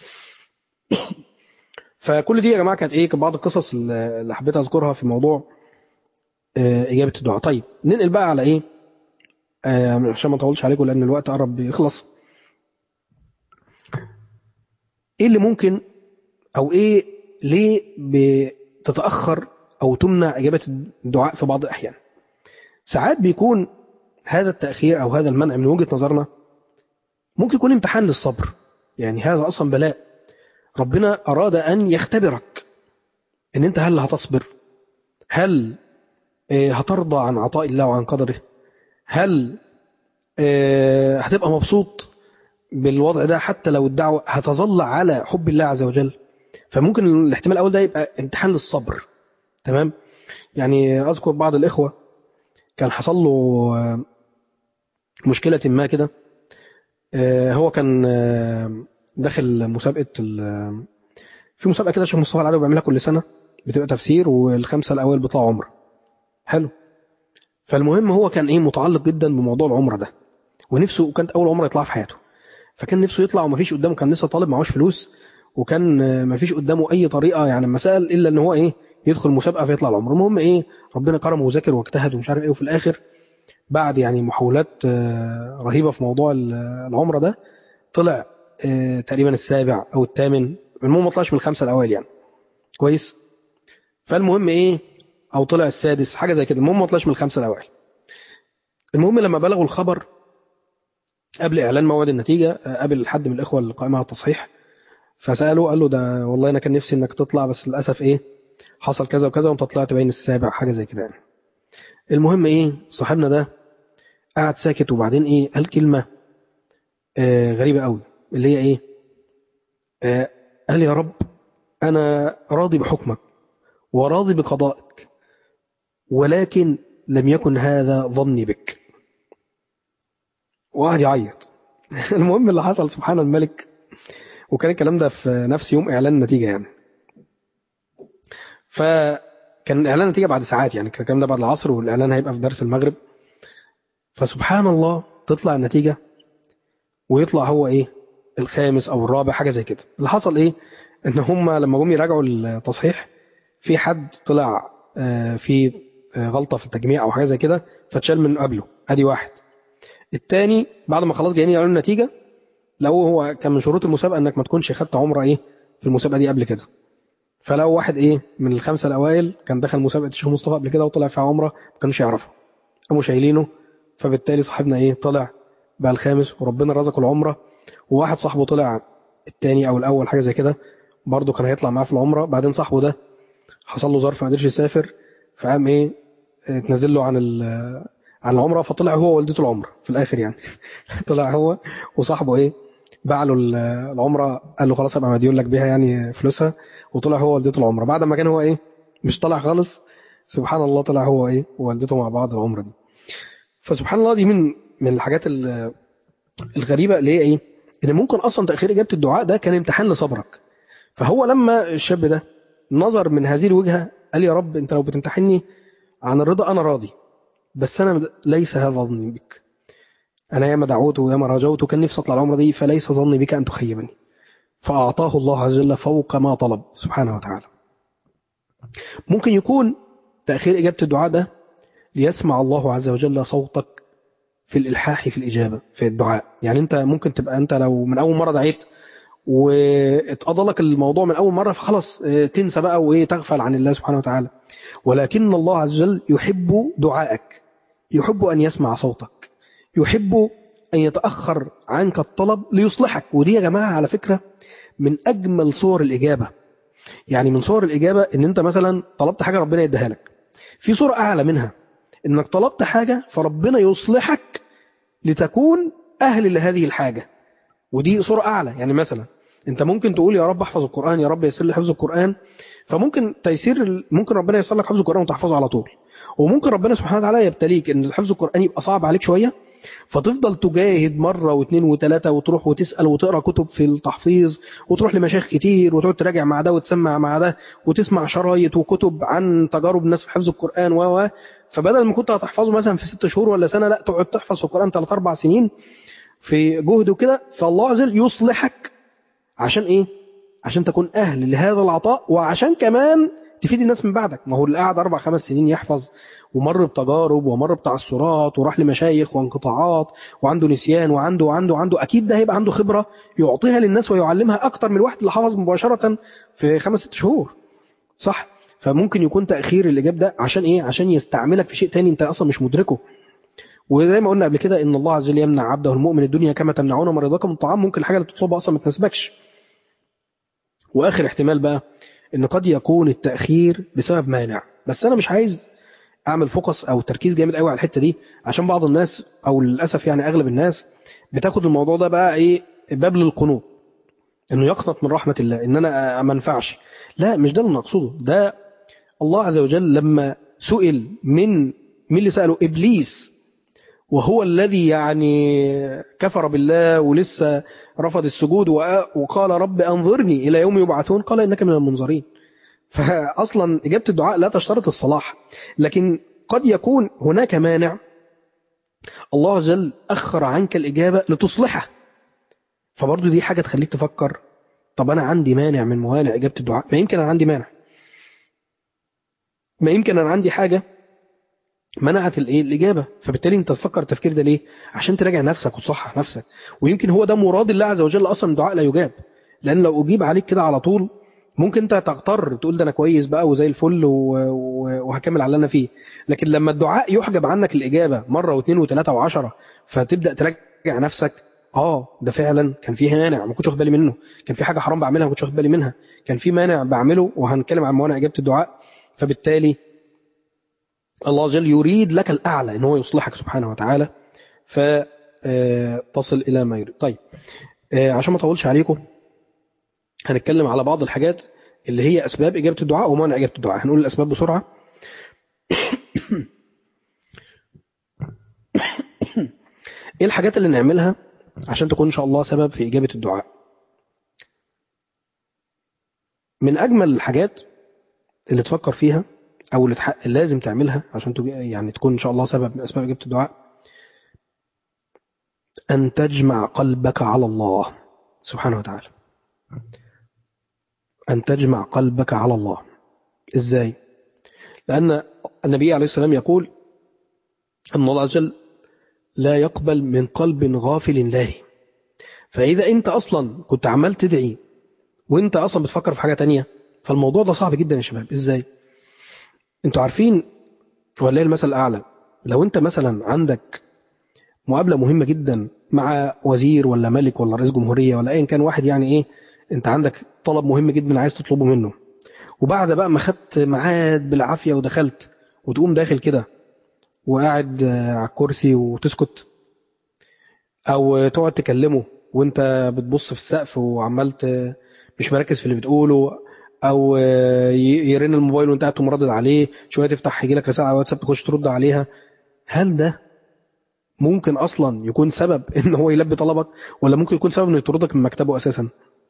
فكل دي يا جماعة كانت إيه بعض القصص اللي حبيت أذكرها في موضوع إجابة الدعاء طيب ننقل بقى على إيه آه عشان ما اطولش عليكم لأن الوقت قرب يخلص إيه اللي ممكن أو إيه ليه بتتأخر أو تمنع إجابة الدعاء في بعض الأحيان ساعات بيكون هذا التأخير أو هذا المنع من وجهة نظرنا ممكن يكون امتحان للصبر يعني هذا أصلا بلاء ربنا أراد أن يختبرك إن أنت هل هتصبر هل هترضى عن عطاء الله وعن قدره هل هتبقى مبسوط بالوضع ده حتى لو الدعوة هتظل على حب الله عز وجل فممكن الاحتمال الأول ده يبقى امتحان للصبر تمام يعني أذكر بعض الإخوة كان حصل له مشكلة ما كده هو كان داخل مسابقة في مسابقة كده شيخ مصطفى العدوي بيعملها كل سنة بتبقى تفسير والخمسة الأوائل بيطلعوا عمره حلو فالمهم هو كان ايه متعلق جدا بموضوع العمره ده ونفسه كانت اول عمره يطلعها في حياته فكان نفسه يطلع ومفيش قدامه كان لسه طالب معهوش فلوس وكان مفيش قدامه اي طريقه يعني مسائل الا ان هو ايه يدخل مسابقه فيطلع العمره المهم ايه ربنا كرمه وذاكر واجتهد ومش عارف ايه وفي الاخر بعد يعني محاولات رهيبه في موضوع العمره ده طلع تقريبا السابع او الثامن المهم ما طلعش من الخمسه الاوائل يعني كويس فالمهم ايه او طلع السادس حاجه زي كده المهم ما طلعش من الخمسه الاوائل المهم لما بلغوا الخبر قبل اعلان موعد النتيجه قابل حد من الاخوه اللي قائم على التصحيح فساله قال له ده والله انا كان نفسي انك تطلع بس للاسف ايه حصل كذا وكذا وانت طلعت باين السابع حاجه زي كده يعني المهم ايه صاحبنا ده قعد ساكت وبعدين ايه قال كلمه آه غريبه قوي اللي هي ايه آه، قال يا رب أنا راضي بحكمك وراضي بقضائك ولكن لم يكن هذا ظني بك وقعد يعيط المهم اللي حصل سبحان الملك وكان الكلام ده في نفس يوم إعلان النتيجة يعني فكان إعلان النتيجة بعد ساعات يعني كان الكلام ده بعد العصر والإعلان هيبقى في درس المغرب فسبحان الله تطلع النتيجة ويطلع هو إيه الخامس أو الرابع حاجة زي كده اللي حصل إيه إن هم لما جم يراجعوا التصحيح في حد طلع آه، في آه، غلطة في التجميع أو حاجة زي كده فاتشال من قبله ادي واحد التاني بعد ما خلاص جايين يعلنوا النتيجة لو هو كان من شروط المسابقة انك ما تكونش خدت عمرة ايه في المسابقة دي قبل كده فلو واحد ايه من الخمسة الاوائل كان دخل مسابقة الشيخ مصطفى قبل كده وطلع فيها عمرة ما كانش يعرفها قاموا شايلينه فبالتالي صاحبنا ايه طلع بقى الخامس وربنا رزقه العمرة وواحد صاحبه طلع التاني او الاول حاجة زي كده برضه كان هيطلع معاه في العمرة بعدين صاحبه ده حصل له ظرف ما قدرش يسافر فقام ايه اتنزل له عن ال- عن العمره فطلع هو ووالدته العمره في الاخر يعني طلع هو وصاحبه ايه باع له ال- العمره قال له خلاص ابقى مديون لك بيها يعني فلوسها وطلع هو ووالدته العمره بعد ما كان هو ايه مش طلع خالص سبحان الله طلع هو ايه ووالدته مع بعض العمره دي فسبحان الله دي من من الحاجات ال- الغريبه اللي هي ايه ان ممكن اصلا تاخير اجابه الدعاء ده كان امتحان لصبرك فهو لما الشاب ده نظر من هذه الوجهه قال يا رب انت لو بتمتحني عن الرضا انا راضي بس انا ليس هذا ظني بك انا ياما دعوت وياما رجوت وكان نفسي اطلع العمره دي فليس ظني بك ان تخيبني فاعطاه الله عز وجل فوق ما طلب سبحانه وتعالى ممكن يكون تاخير اجابه الدعاء ده ليسمع الله عز وجل صوتك في الالحاح في الاجابه في الدعاء يعني انت ممكن تبقى انت لو من اول مره دعيت واتقضى لك الموضوع من اول مره فخلاص اه، تنسى بقى وايه تغفل عن الله سبحانه وتعالى ولكن الله عز وجل يحب دعائك يحب ان يسمع صوتك يحب ان يتاخر عنك الطلب ليصلحك ودي يا جماعه على فكره من اجمل صور الاجابه يعني من صور الاجابه ان انت مثلا طلبت حاجه ربنا يديها لك في صوره اعلى منها انك طلبت حاجه فربنا يصلحك لتكون اهل لهذه الحاجه ودي صورة أعلى يعني مثلا أنت ممكن تقول يا رب احفظ القرآن يا رب يسر لي حفظ القرآن فممكن تيسير ممكن ربنا ييسر لك حفظ القرآن وتحفظه على طول وممكن ربنا سبحانه وتعالى يبتليك ان حفظ القرآن يبقى صعب عليك شوية فتفضل تجاهد مرة واثنين وثلاثة وتروح وتسأل وتقرأ كتب في التحفيظ وتروح لمشايخ كتير وتقعد تراجع مع ده وتسمع مع ده وتسمع شرايط وكتب عن تجارب الناس في حفظ القرآن و و فبدل ما كنت هتحفظه مثلا في ست شهور ولا سنة لا تقعد تحفظ في القرآن ثلاث أربع سنين في جهد وكده فالله عز وجل يصلحك عشان ايه عشان تكون اهل لهذا العطاء وعشان كمان تفيد الناس من بعدك ما هو اللي قاعد اربع خمس سنين يحفظ ومر بتجارب ومر بتعثرات وراح لمشايخ وانقطاعات وعنده نسيان وعنده وعنده وعنده اكيد ده هيبقى عنده خبره يعطيها للناس ويعلمها اكتر من الواحد اللي حفظ مباشره في خمس ست شهور صح فممكن يكون تاخير الاجابه ده عشان ايه عشان يستعملك في شيء تاني انت اصلا مش مدركه وزي ما قلنا قبل كده ان الله عز وجل يمنع عبده المؤمن الدنيا كما تمنعون مريضكم الطعام ممكن الحاجه اللي تطلبها اصلا ما تناسبكش واخر احتمال بقى ان قد يكون التاخير بسبب مانع بس انا مش عايز اعمل فوكس او تركيز جامد قوي على الحته دي عشان بعض الناس او للاسف يعني اغلب الناس بتاخد الموضوع ده بقى ايه باب للقنوط انه يقنط من رحمه الله ان انا ما انفعش لا مش ده اللي نقصده ده الله عز وجل لما سئل من مين اللي ساله ابليس وهو الذي يعني كفر بالله ولسه رفض السجود وقال رب أنظرني إلى يوم يبعثون قال إنك من المنظرين فأصلا إجابة الدعاء لا تشترط الصلاح لكن قد يكون هناك مانع الله عز وجل أخر عنك الإجابة لتصلحه فبرضه دي حاجة تخليك تفكر طب أنا عندي مانع من موانع إجابة الدعاء ما يمكن أنا عندي مانع ما يمكن أنا عندي حاجة منعت الايه الاجابه فبالتالي انت تفكر التفكير ده ليه عشان تراجع نفسك وتصحح نفسك ويمكن هو ده مراد الله عز وجل اصلا الدعاء لا يجاب لان لو اجيب عليك كده على طول ممكن انت تغتر تقول ده انا كويس بقى وزي الفل وهكمل على اللي انا فيه لكن لما الدعاء يحجب عنك الاجابه مره واثنين وثلاثه وعشرة فتبدا تراجع نفسك اه ده فعلا كان فيه مانع ما كنتش واخد بالي منه كان في حاجه حرام بعملها ما كنتش واخد بالي منها كان في مانع بعمله وهنتكلم عن موانع اجابه الدعاء فبالتالي الله جل يريد لك الأعلى إن هو يصلحك سبحانه وتعالى فتصل إلى ما يريد طيب عشان ما أطولش عليكم هنتكلم على بعض الحاجات اللي هي أسباب إجابة الدعاء ومانع إجابة الدعاء هنقول الأسباب بسرعة إيه الحاجات اللي نعملها عشان تكون إن شاء الله سبب في إجابة الدعاء من أجمل الحاجات اللي تفكر فيها أو اللي تح... لازم تعملها عشان تج... يعني تكون إن شاء الله سبب من أسباب إجابة الدعاء أن تجمع قلبك على الله سبحانه وتعالى أن تجمع قلبك على الله إزاي؟ لأن النبي عليه السلام يقول أن الله عز وجل لا يقبل من قلب غافل لاهي فإذا أنت أصلا كنت عمال تدعي وأنت أصلا بتفكر في حاجة تانية فالموضوع ده صعب جدا يا شباب إزاي؟ أنتوا عارفين ولله المثل الأعلى لو أنت مثلا عندك مقابلة مهمة جدا مع وزير ولا ملك ولا رئيس جمهورية ولا أيا كان واحد يعني إيه أنت عندك طلب مهم جدا عايز تطلبه منه وبعد بقى ما خدت ميعاد بالعافية ودخلت وتقوم داخل كده وقاعد على الكرسي وتسكت أو تقعد تكلمه وأنت بتبص في السقف وعمال مش مركز في اللي بتقوله أو يرن الموبايل وأنت قاعد مردد عليه شوية تفتح يجي لك رسالة على واتساب تخش ترد عليها هل ده ممكن اصلا يكون سبب ان هو يلبي طلبك ولا ممكن يكون سبب انه يطردك من مكتبه اساسا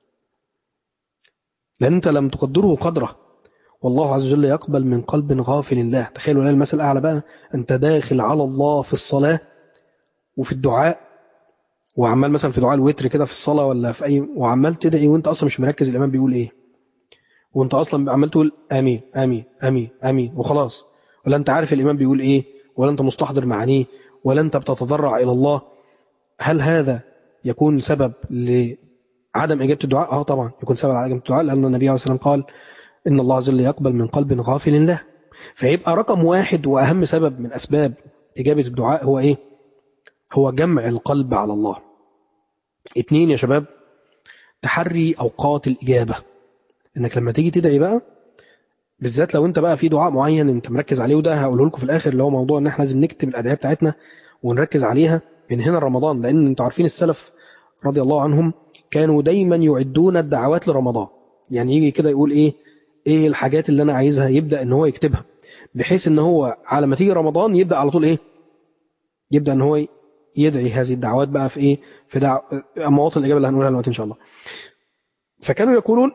لان انت لم تقدره قدره والله عز وجل يقبل من قلب غافل الله تخيلوا لا المثل الاعلى بقى انت داخل على الله في الصلاه وفي الدعاء وعمال مثلا في دعاء الوتر كده في الصلاه ولا في اي وعمال تدعي وانت اصلا مش مركز الامام بيقول ايه وانت اصلا عمال تقول امين امين امين امين وخلاص ولا انت عارف الامام بيقول ايه ولا انت مستحضر معانيه ولا أنت بتتضرع إلى الله هل هذا يكون سبب لعدم إجابة الدعاء؟ آه طبعا يكون سبب لعدم إجابة الدعاء لأن النبي عليه الصلاة والسلام قال إن الله عز وجل يقبل من قلب غافل له فيبقى رقم واحد وأهم سبب من أسباب إجابة الدعاء هو إيه؟ هو جمع القلب على الله اتنين يا شباب تحري أوقات الإجابة إنك لما تيجي تدعي بقى بالذات لو انت بقى في دعاء معين انت مركز عليه وده هقوله لكم في الاخر اللي هو موضوع ان احنا لازم نكتب الادعيه بتاعتنا ونركز عليها من هنا رمضان لان انتوا عارفين السلف رضي الله عنهم كانوا دايما يعدون الدعوات لرمضان يعني يجي كده يقول ايه ايه الحاجات اللي انا عايزها يبدا ان هو يكتبها بحيث ان هو على ما تيجي رمضان يبدا على طول ايه يبدا ان هو يدعي هذه الدعوات بقى في ايه في دع... مواطن الاجابه اللي هنقولها دلوقتي ان شاء الله فكانوا يقولون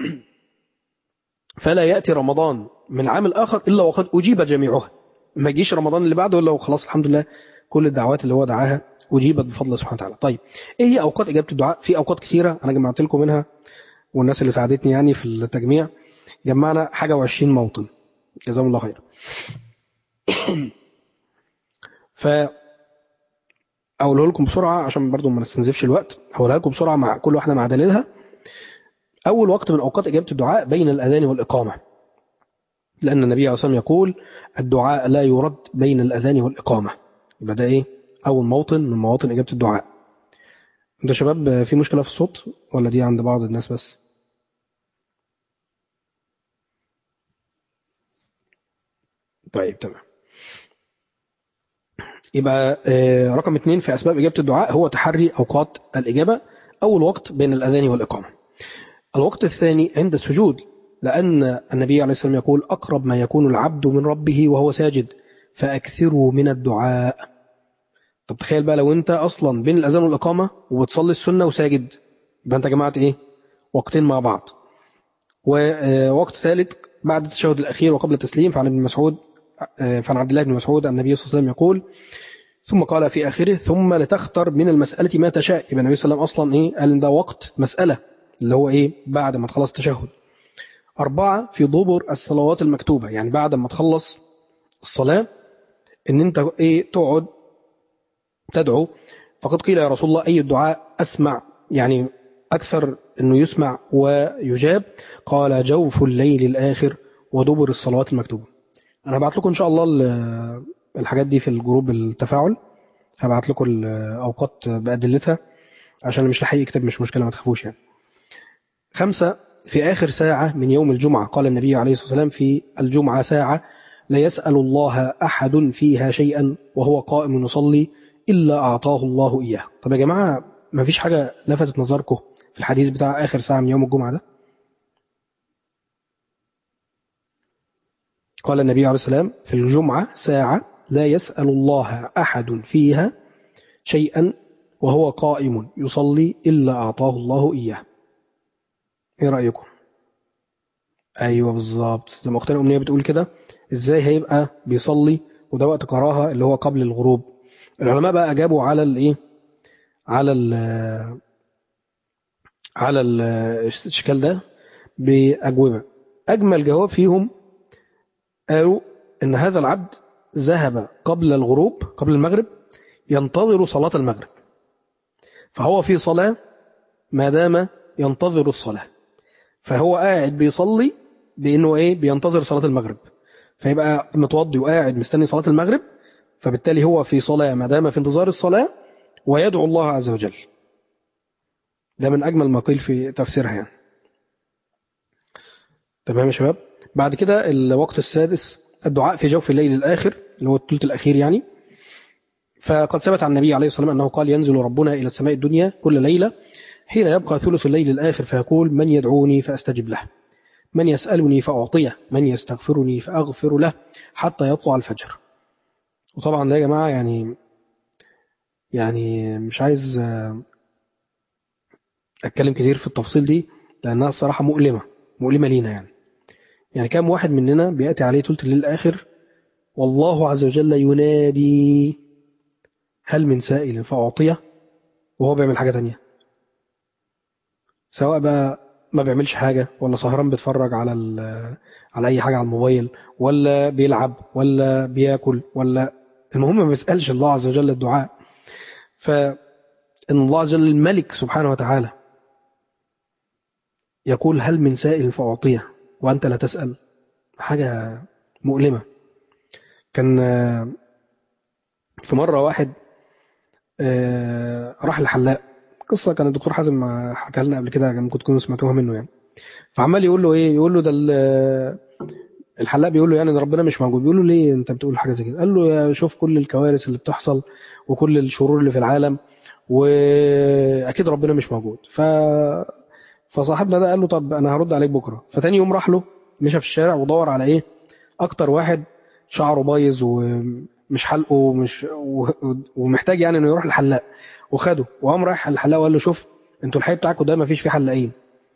فلا يأتي رمضان من عام الآخر إلا وقد أجيب جميعها ما يجيش رمضان اللي بعده إلا وخلاص الحمد لله كل الدعوات اللي هو دعاها أجيبت بفضل الله سبحانه وتعالى طيب إيه هي أوقات إجابة الدعاء في أوقات كثيرة أنا جمعت لكم منها والناس اللي ساعدتني يعني في التجميع جمعنا حاجة وعشرين موطن جزاهم الله خير ف أقوله لكم بسرعة عشان برضو ما نستنزفش الوقت هقولها لكم بسرعة مع كل واحدة مع دليلها أول وقت من أوقات إجابة الدعاء بين الأذان والإقامة لأن النبي عليه الصلاة والسلام يقول الدعاء لا يرد بين الأذان والإقامة يبقى ده إيه أول موطن من مواطن إجابة الدعاء ده شباب في مشكلة في الصوت ولا دي عند بعض الناس بس طيب تمام يبقى رقم اثنين في أسباب إجابة الدعاء هو تحري أوقات الإجابة أول وقت بين الأذان والإقامة الوقت الثاني عند السجود لأن النبي عليه الصلاة والسلام يقول أقرب ما يكون العبد من ربه وهو ساجد فأكثروا من الدعاء طب تخيل بقى لو أنت أصلا بين الأذان والإقامة وبتصلي السنة وساجد يبقى أنت جمعت إيه وقتين مع بعض ووقت ثالث بعد التشهد الأخير وقبل التسليم فعن ابن مسعود فعن عبد الله بن مسعود النبي صلى الله عليه وسلم يقول ثم قال في آخره ثم لتختر من المسألة ما تشاء يبقى النبي صلى الله عليه وسلم أصلا إيه قال إن ده وقت مسألة اللي هو إيه بعد ما تخلص تشهد أربعة في ضبر الصلوات المكتوبة يعني بعد ما تخلص الصلاة إن أنت إيه تقعد تدعو فقد قيل يا رسول الله أي الدعاء أسمع يعني أكثر أنه يسمع ويجاب قال جوف الليل الآخر ودبر الصلوات المكتوبة أنا هبعت لكم إن شاء الله الحاجات دي في الجروب التفاعل هبعت لكم الأوقات بأدلتها عشان مش لحقيقي يكتب مش مشكلة ما تخافوش يعني خمسة في آخر ساعة من يوم الجمعة قال النبي عليه الصلاة والسلام في الجمعة ساعة لا يسأل الله أحد فيها شيئا وهو قائم يصلي إلا أعطاه الله إياه طب يا جماعة ما فيش حاجة لفتت نظركم في في الحديث بتاع آخر ساعة من يوم الجمعة ده قال النبي عليه السلام في الجمعة ساعة لا يسأل الله أحد فيها شيئا وهو قائم يصلي إلا أعطاه الله إياه إيه رأيكم أيوة بالظبط زي ما أختنا الأمنية بتقول كده إزاي هيبقى بيصلي وده وقت كراهة اللي هو قبل الغروب العلماء بقى أجابوا على الإيه على ال على الاشكال ده بأجوبة أجمل جواب فيهم قالوا إن هذا العبد ذهب قبل الغروب قبل المغرب ينتظر صلاة المغرب فهو في صلاة ما دام ينتظر الصلاة فهو قاعد بيصلي بأنه إيه بينتظر صلاة المغرب فيبقى متوضي وقاعد مستني صلاة المغرب فبالتالي هو في صلاة ما دام في انتظار الصلاة ويدعو الله عز وجل ده من أجمل ما قيل في تفسيرها يعني تمام يا شباب بعد كده الوقت السادس الدعاء في جوف الليل الآخر اللي هو الثلث الأخير يعني فقد ثبت عن النبي عليه الصلاة والسلام أنه قال ينزل ربنا إلى السماء الدنيا كل ليلة حين يبقى ثلث الليل الآخر فيقول من يدعوني فأستجب له من يسألني فأعطيه من يستغفرني فأغفر له حتى يطلع الفجر وطبعا ده يا جماعة يعني يعني مش عايز أتكلم كتير في التفصيل دي لأنها الصراحة مؤلمة مؤلمة لينا يعني يعني كم واحد مننا بيأتي عليه ثلث الليل الآخر والله عز وجل ينادي هل من سائل فأعطيه وهو بيعمل حاجة تانية سواء بقى ما بيعملش حاجة ولا سهران بيتفرج على على أي حاجة على الموبايل ولا بيلعب ولا بياكل ولا المهم ما بيسألش الله عز وجل الدعاء فإن الله عز وجل الملك سبحانه وتعالى يقول هل من سائل فأعطيه وأنت لا تسأل حاجة مؤلمة كان في مرة واحد راح الحلاق قصة كان الدكتور حازم حكى لنا قبل كده ممكن تكونوا سمعتوها منه يعني فعمال يقول له ايه يقول له ده الحلاق بيقول له يعني ده ربنا مش موجود بيقول له ليه انت بتقول حاجه زي كده قال له يا شوف كل الكوارث اللي بتحصل وكل الشرور اللي في العالم واكيد ربنا مش موجود ف فصاحبنا ده قال له طب انا هرد عليك بكره فتاني يوم راح له مشى في الشارع ودور على ايه اكتر واحد شعره بايظ ومش حلقه ومش ومحتاج يعني انه يروح للحلاق وخده وقام رايح الحلاق وقال له شوف انتوا الحي بتاعكم ده ما فيش فيه حلاقين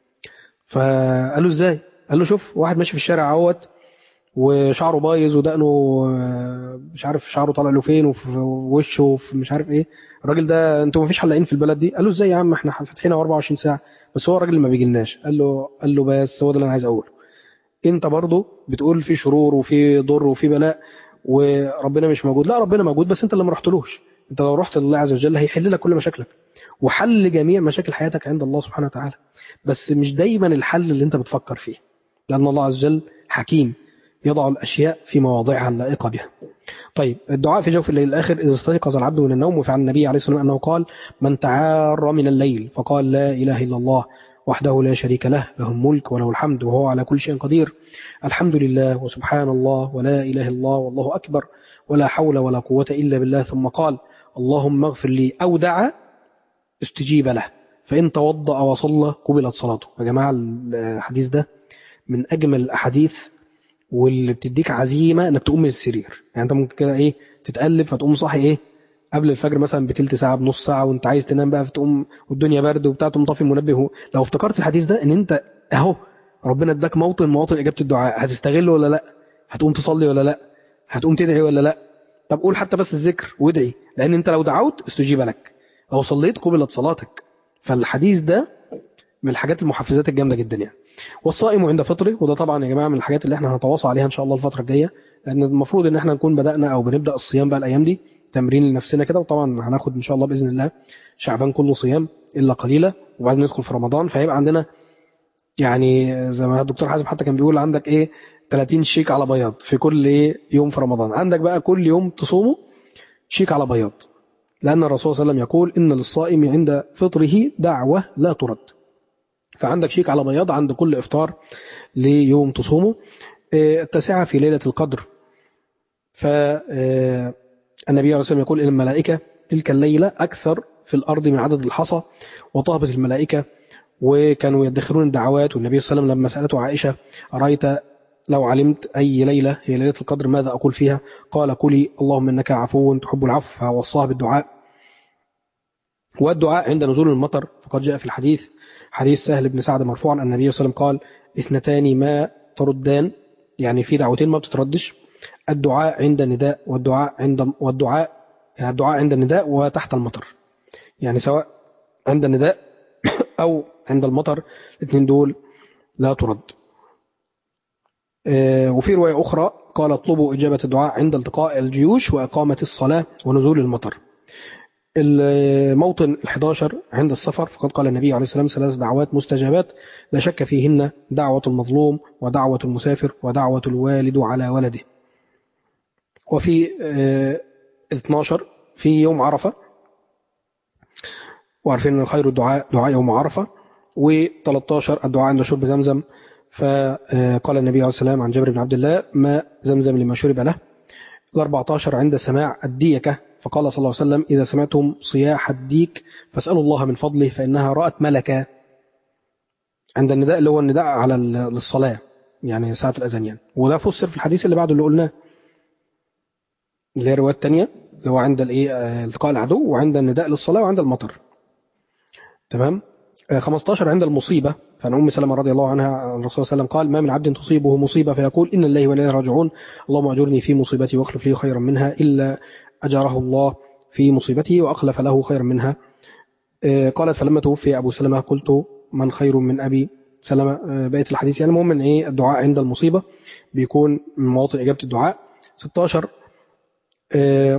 فقال له ازاي قال له شوف واحد ماشي في الشارع اهوت وشعره بايظ ودقنه مش عارف شعره طالع له فين وفي وشه وفي مش عارف ايه الراجل ده انتوا ما فيش حلاقين في البلد دي قال له ازاي يا عم احنا فاتحين 24 ساعه بس هو الراجل ما بيجيلناش قال له قال له بس هو ده اللي انا عايز اقوله انت برضه بتقول في شرور وفي ضر وفي بلاء وربنا مش موجود لا ربنا موجود بس انت اللي ما رحتلوش انت لو رحت لله عز وجل هيحل لك كل مشاكلك وحل جميع مشاكل حياتك عند الله سبحانه وتعالى بس مش دايما الحل اللي انت بتفكر فيه لأن الله عز وجل حكيم يضع الأشياء في مواضعها اللائقة بها طيب الدعاء في جوف الليل الآخر إذا استيقظ العبد من النوم وفعل النبي عليه الصلاة والسلام أنه قال من تعار من الليل فقال لا إله إلا الله وحده لا شريك له له الملك وله الحمد وهو على كل شيء قدير الحمد لله وسبحان الله ولا إله إلا الله والله أكبر ولا حول ولا قوة إلا بالله ثم قال اللهم اغفر لي أو دعا استجيب له فإن توضأ وصلى قبلت صلاته يا جماعة الحديث ده من أجمل الأحاديث واللي بتديك عزيمة إنك تقوم من السرير يعني أنت ممكن كده إيه تتقلب فتقوم صاحي إيه قبل الفجر مثلا بتلت ساعة بنص ساعة وأنت عايز تنام بقى فتقوم والدنيا برد وبتاع تقوم طافي المنبه لو افتكرت الحديث ده إن أنت أهو ربنا اداك موطن مواطن إجابة الدعاء هتستغله ولا لأ هتقوم تصلي ولا لأ هتقوم تدعي ولا لأ طب قول حتى بس الذكر وادعي لأن أنت لو دعوت استجيب لك لو صليت قبلت صلاتك فالحديث ده من الحاجات المحفزات الجامدة جدا يعني والصائم عند فطره وده طبعا يا جماعة من الحاجات اللي احنا هنتواصل عليها ان شاء الله الفترة الجاية لان المفروض ان احنا نكون بدأنا او بنبدأ الصيام بقى الايام دي تمرين لنفسنا كده وطبعا هناخد ان شاء الله باذن الله شعبان كله صيام الا قليلا وبعدين ندخل في رمضان فهيبقى عندنا يعني زي ما الدكتور حازم حتى كان بيقول عندك ايه 30 شيك على بياض في كل ايه يوم في رمضان عندك بقى كل يوم تصومه شيك على بياض لأن الرسول صلى الله عليه وسلم يقول إن للصائم عند فطره دعوة لا ترد فعندك شيك على بياض عند كل إفطار ليوم تصومه التاسعة في ليلة القدر فالنبي عليه الصلاة يقول إن الملائكة تلك الليلة أكثر في الأرض من عدد الحصى وطهبت الملائكة وكانوا يدخرون الدعوات والنبي صلى الله عليه وسلم لما سألته عائشة أرأيت لو علمت أي ليلة هي ليلة القدر ماذا أقول فيها قال قولي اللهم إنك عفو تحب العفو فوصاها بالدعاء والدعاء عند نزول المطر فقد جاء في الحديث حديث سهل بن سعد مرفوعا أن النبي صلى الله عليه وسلم قال اثنتان ما تردان يعني في دعوتين ما بتتردش الدعاء عند النداء والدعاء عند والدعاء يعني الدعاء عند النداء وتحت المطر يعني سواء عند النداء أو عند المطر الاثنين دول لا ترد آه، وفي رواية أخرى قال اطلبوا إجابة الدعاء عند التقاء الجيوش وإقامة الصلاة ونزول المطر الموطن ال11 عند السفر فقد قال النبي عليه الصلاة والسلام ثلاث دعوات مستجابات لا شك فيهن دعوة المظلوم ودعوة المسافر ودعوة الوالد على ولده وفي آه، 12 في يوم عرفة وعارفين ان خير الدعاء دعاء يوم عرفة و13 الدعاء عند شرب زمزم فقال النبي عليه السلام عن جابر بن عبد الله ما زمزم لما شرب له ال14 عند سماع الديكة فقال صلى الله عليه وسلم إذا سمعتم صياح الديك فاسألوا الله من فضله فإنها رأت ملكا عند النداء اللي هو النداء على الصلاة يعني ساعة الأذان يعني وده فسر في الحديث اللي بعده اللي قلناه اللي هي الرواية الثانية اللي هو عند الايه آه، التقاء العدو وعند النداء للصلاة وعند المطر تمام آه، 15 عند المصيبة فعن أم سلمة رضي الله عنها عن الرسول صلى الله عليه وسلم قال ما من عبد تصيبه مصيبة فيقول إن الله وإليه راجعون اللهم أجرني في مصيبتي واخلف لي خيرا منها إلا أجره الله في مصيبته وأخلف له خيرا منها آه، قالت فلما توفي أبو سلمة قلت من خير من أبي سلمة آه، بقية الحديث يعني المهم إن إيه الدعاء عند المصيبة بيكون من مواطن إجابة الدعاء 16 آه،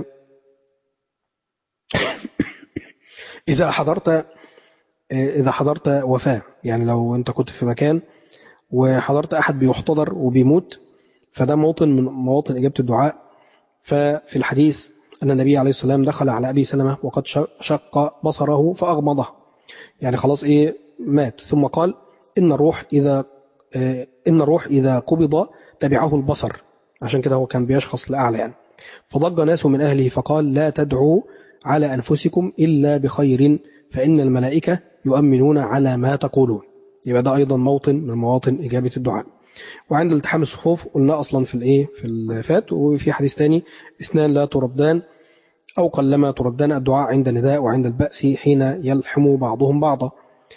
إذا حضرت إذا حضرت وفاة يعني لو أنت كنت في مكان وحضرت أحد بيحتضر وبيموت فده موطن من مواطن إجابة الدعاء ففي الحديث أن النبي عليه السلام دخل على أبي سلمة وقد شق بصره فأغمضه يعني خلاص إيه مات ثم قال إن الروح إذا إن الروح إذا قبض تبعه البصر عشان كده هو كان بيشخص لأعلى يعني فضج ناس من أهله فقال لا تدعوا على أنفسكم إلا بخير فإن الملائكة يؤمنون على ما تقولون يبقى ده أيضا موطن من مواطن إجابة الدعاء وعند التحام الصفوف قلنا أصلا في الإيه في الفات وفي حديث ثاني اثنان لا تردان أو قلما تردان الدعاء عند النداء وعند البأس حين يلحم بعضهم بعضا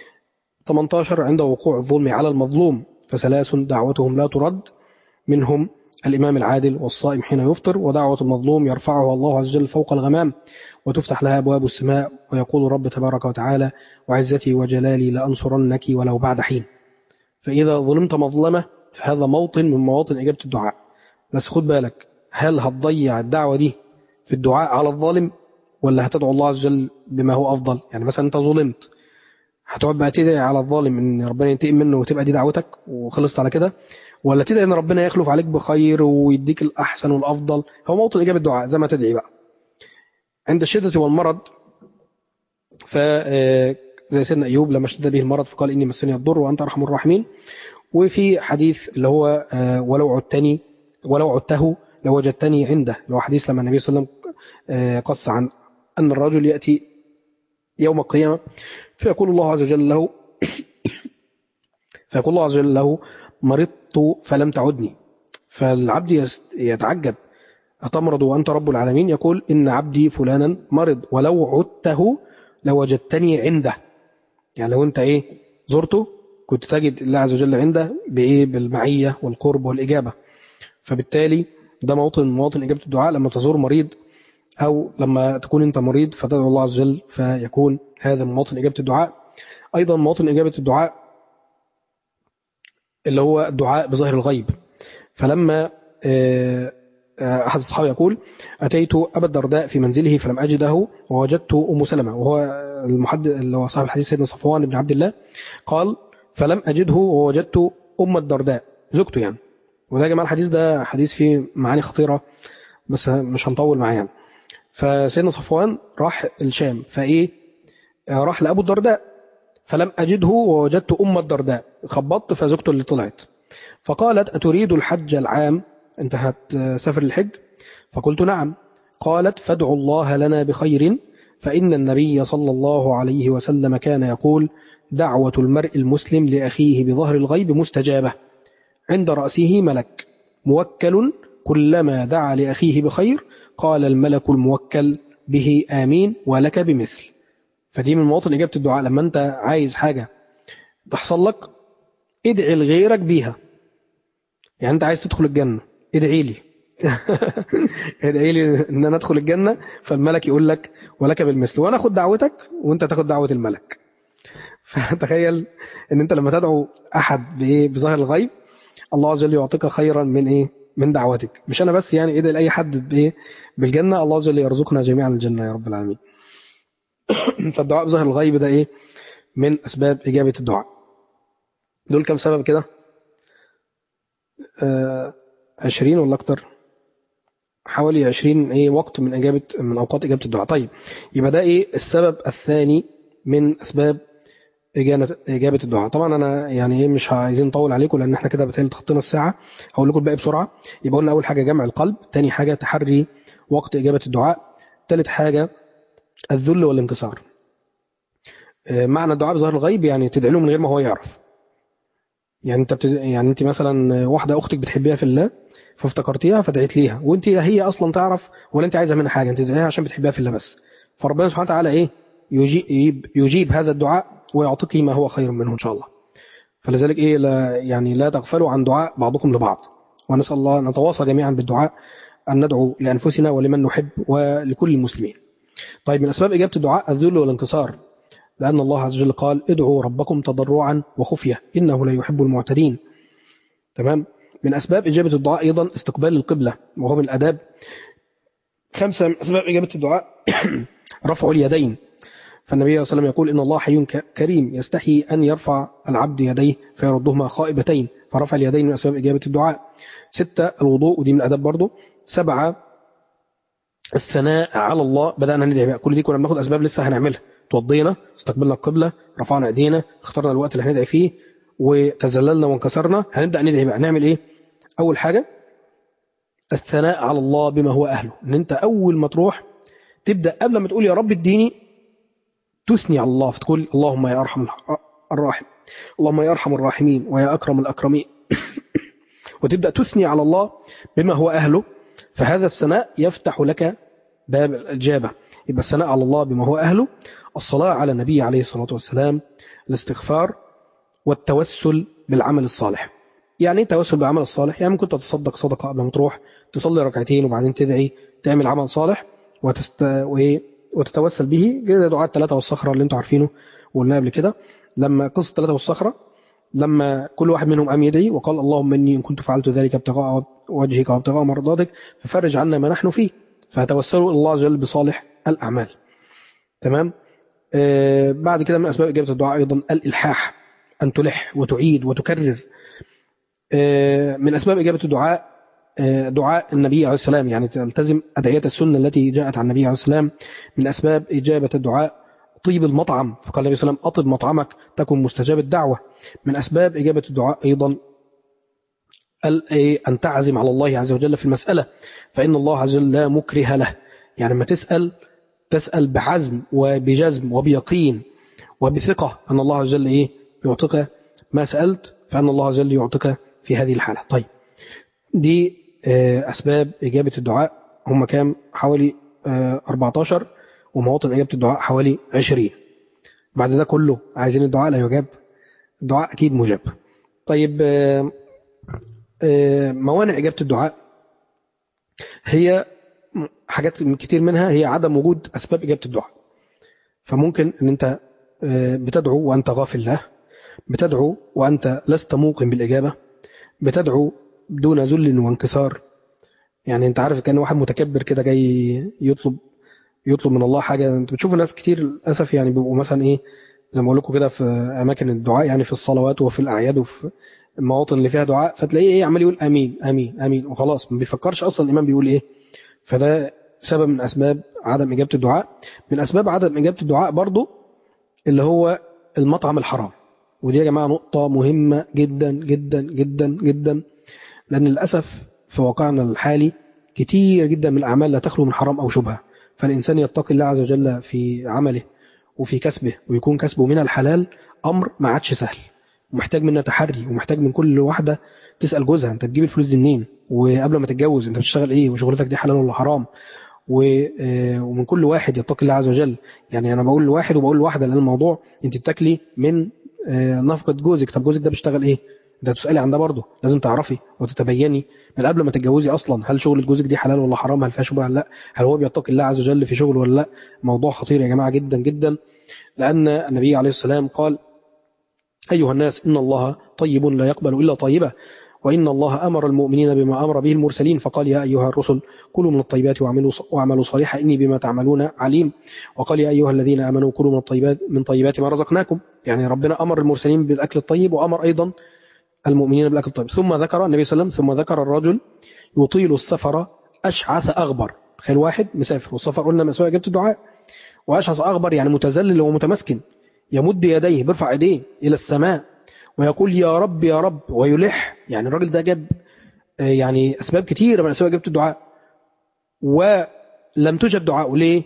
18 عند وقوع الظلم على المظلوم فثلاث دعوتهم لا ترد منهم الإمام العادل والصائم حين يفطر ودعوة المظلوم يرفعها الله عز وجل فوق الغمام وتفتح لها أبواب السماء ويقول رب تبارك وتعالى وعزتي وجلالي لأنصرنك ولو بعد حين فإذا ظلمت مظلمة فهذا موطن من مواطن إجابة الدعاء بس خد بالك هل هتضيع الدعوة دي في الدعاء على الظالم ولا هتدعو الله عز وجل بما هو أفضل يعني مثلا أنت ظلمت هتقعد بقى تدعي على الظالم ان ربنا ينتقم منه وتبقى دي دعوتك وخلصت على كده ولا تدعي ان ربنا يخلف عليك بخير ويديك الاحسن والافضل هو موطن اجابه الدعاء زي ما تدعي بقى عند الشده والمرض ف زي سيدنا ايوب لما اشتد به المرض فقال اني مسني الضر وانت ارحم الراحمين وفي حديث اللي هو ولو عدتني ولو عدته لوجدتني عنده اللي هو حديث لما النبي صلى الله عليه وسلم قص عن ان الرجل ياتي يوم القيامه فيقول الله عز وجل له فيقول الله عز وجل له مرضت فلم تعدني فالعبد يتعجب أتمرض وأنت رب العالمين يقول إن عبدي فلانا مرض ولو عدته لوجدتني عنده يعني لو أنت إيه زرته كنت تجد الله عز وجل عنده بإيه بالمعية والقرب والإجابة فبالتالي ده موطن مواطن إجابة الدعاء لما تزور مريض أو لما تكون أنت مريض فتدعو الله عز وجل فيكون هذا مواطن إجابة الدعاء أيضا مواطن إجابة الدعاء اللي هو الدعاء بظاهر الغيب فلما أحد الصحابة يقول أتيت أبا الدرداء في منزله فلم أجده ووجدت أم سلمة وهو المحدث اللي هو صاحب الحديث سيدنا صفوان بن عبد الله قال فلم أجده ووجدت أم الدرداء زوجته يعني وده يا جماعة الحديث ده حديث فيه معاني خطيرة بس مش هنطول معاه يعني فسيدنا صفوان راح الشام فإيه راح لأبو الدرداء فلم أجده ووجدت أم الدرداء خبطت فزوجته اللي طلعت فقالت أتريد الحج العام أنت هتسافر الحج فقلت نعم قالت فادعوا الله لنا بخير فإن النبي صلى الله عليه وسلم كان يقول دعوة المرء المسلم لأخيه بظهر الغيب مستجابة عند رأسه ملك موكل كلما دعا لأخيه بخير قال الملك الموكل به آمين ولك بمثل فدي من مواطن إجابة الدعاء لما أنت عايز حاجة تحصل لك ادعي لغيرك بيها يعني أنت عايز تدخل الجنة ادعي لي ادعي لي ان انا ادخل الجنه فالملك يقول لك ولك بالمثل وانا اخد دعوتك وانت تاخد دعوه الملك فتخيل ان انت لما تدعو احد بايه بظاهر الغيب الله عز وجل يعطيك خيرا من ايه من دعوتك مش انا بس يعني ادعي لاي حد بايه بالجنه الله عز وجل يرزقنا جميعا الجنه يا رب العالمين فالدعاء بظاهر الغيب ده ايه من اسباب اجابه الدعاء دول كم سبب كده آه عشرين ولا اكتر حوالي 20 ايه وقت من اجابه من اوقات اجابه الدعاء طيب يبقى ده ايه السبب الثاني من اسباب اجابه اجابه الدعاء طبعا انا يعني ايه مش عايزين نطول عليكم لان احنا كده بتهيألي تخطينا الساعه هقول لكم الباقي بسرعه يبقى قلنا اول حاجه جمع القلب ثاني حاجه تحري وقت اجابه الدعاء ثالث حاجه الذل والانكسار معنى الدعاء بظهر الغيب يعني تدعي له من غير ما هو يعرف يعني انت بتد... يعني انت مثلا واحده اختك بتحبيها في الله فافتكرتيها فدعيت ليها وانت هي اصلا تعرف ولا انت عايزه منها حاجه انت تدعيها عشان بتحبها في الله بس فربنا سبحانه وتعالى ايه يجيب, يجيب هذا الدعاء ويعطيك ما هو خير منه ان شاء الله فلذلك ايه لا يعني لا تغفلوا عن دعاء بعضكم لبعض ونسال الله ان نتواصى جميعا بالدعاء ان ندعو لانفسنا ولمن نحب ولكل المسلمين طيب من اسباب اجابه الدعاء الذل والانكسار لان الله عز وجل قال ادعوا ربكم تضرعا وخفيه انه لا يحب المعتدين تمام من أسباب إجابة الدعاء أيضا استقبال القبلة وهو من الأداب خمسة من أسباب إجابة الدعاء رفع اليدين فالنبي صلى الله عليه وسلم يقول إن الله حي كريم يستحي أن يرفع العبد يديه فيردهما خائبتين فرفع اليدين من أسباب إجابة الدعاء ستة الوضوء ودي من الأداب برضه سبعة الثناء على الله بدأنا ندعي بقى كل دي كنا بناخد أسباب لسه هنعملها توضينا استقبلنا القبلة رفعنا ايدينا اخترنا الوقت اللي هندعي فيه وتزللنا وانكسرنا هنبدأ ندعي بقى نعمل ايه اول حاجة الثناء على الله بما هو اهله ان انت اول ما تروح تبدأ قبل ما تقول يا رب اديني تثني على الله فتقول اللهم يا ارحم الراحم اللهم يا ارحم الراحمين ويا اكرم الاكرمين وتبدأ تثني على الله بما هو اهله فهذا الثناء يفتح لك باب الإجابة يبقى الثناء على الله بما هو أهله الصلاة على النبي عليه الصلاة والسلام الاستغفار والتوسل بالعمل الصالح يعني ايه التوسل بالعمل الصالح يعني ممكن تتصدق صدقة قبل ما تروح تصلي ركعتين وبعدين تدعي تعمل عمل صالح وتست... وتتوسل به زي دعاء الثلاثة والصخرة اللي انتوا عارفينه وقلناه قبل كده لما قصة الثلاثة والصخرة لما كل واحد منهم قام يدعي وقال اللهم اني ان كنت فعلت ذلك ابتغاء وجهك وابتغاء مرضاتك ففرج عنا ما نحن فيه فتوسلوا الله عز وجل بصالح الاعمال تمام آه بعد كده من اسباب اجابه الدعاء ايضا الالحاح ان تلح وتعيد وتكرر آه من اسباب اجابه الدعاء آه دعاء النبي عليه السلام يعني تلتزم ادعيه السنه التي جاءت عن النبي عليه السلام من اسباب اجابه الدعاء طيب المطعم فقال النبي صلى الله عليه وسلم أطب مطعمك تكن مستجاب الدعوة من أسباب إجابة الدعاء أيضا أن تعزم على الله عز وجل في المسألة فإن الله عز وجل لا مكره له يعني ما تسأل تسأل بعزم وبجزم وبيقين وبثقة أن الله عز وجل إيه يعطيك ما سألت فأن الله عز وجل يعطيك في هذه الحالة طيب دي أسباب إجابة الدعاء هم كام حوالي 14 ومواطن إجابة الدعاء حوالي 20 بعد ده كله عايزين الدعاء لا يجاب الدعاء أكيد مجاب طيب موانع إجابة الدعاء هي حاجات كتير منها هي عدم وجود أسباب إجابة الدعاء فممكن أن أنت بتدعو وأنت غافل له بتدعو وأنت لست موقن بالإجابة بتدعو دون ذل وانكسار يعني أنت عارف كان واحد متكبر كده جاي يطلب يطلب من الله حاجة انت بتشوف ناس كتير للأسف يعني بيبقوا مثلا ايه زي ما بقول لكم كده في أماكن الدعاء يعني في الصلوات وفي الأعياد وفي المواطن اللي فيها دعاء فتلاقيه ايه عمال يقول امين امين امين وخلاص ما بيفكرش اصلا الامام بيقول ايه فده سبب من اسباب عدم اجابه الدعاء من اسباب عدم اجابه الدعاء برضو اللي هو المطعم الحرام ودي يا جماعه نقطه مهمه جدا جدا جدا جدا لان للاسف في واقعنا الحالي كتير جدا من الاعمال لا تخلو من حرام او شبهه فالإنسان يتقي الله عز وجل في عمله وفي كسبه ويكون كسبه من الحلال أمر ما عادش سهل ومحتاج منا تحري ومحتاج من كل واحدة تسأل جوزها أنت بتجيب الفلوس دي منين وقبل ما تتجوز أنت بتشتغل إيه وشغلتك دي حلال ولا حرام ومن كل واحد يتقي الله عز وجل يعني أنا بقول لواحد وبقول لواحدة لأن الموضوع أنت بتاكلي من نفقة جوزك طب جوزك ده بيشتغل إيه ده تسألي عن ده برضه لازم تعرفي وتتبيني من قبل ما تتجوزي أصلا هل شغل جوزك دي حلال ولا حرام هل فيها شبهة ولا لا هل هو بيتقي الله عز وجل في شغله ولا لا موضوع خطير يا جماعة جدا جدا لأن النبي عليه السلام قال أيها الناس إن الله طيب لا يقبل إلا طيبة وإن الله أمر المؤمنين بما أمر به المرسلين فقال يا أيها الرسل كلوا من الطيبات واعملوا واعملوا صالحا إني بما تعملون عليم وقال يا أيها الذين آمنوا كلوا من الطيبات من طيبات ما رزقناكم يعني ربنا أمر المرسلين بالأكل الطيب وأمر أيضا المؤمنين بالأكل الطيب ثم ذكر النبي صلى الله عليه وسلم ثم ذكر الرجل يطيل السفر أشعث أغبر تخيل واحد مسافر والسفر قلنا مسؤول جبت الدعاء وأشعث أغبر يعني متذلل ومتمسكن يمد يديه بيرفع يديه إلى السماء ويقول يا رب يا رب ويلح يعني الراجل ده جاب يعني أسباب كتيرة من أسباب جبت الدعاء ولم تجب دعاءه ليه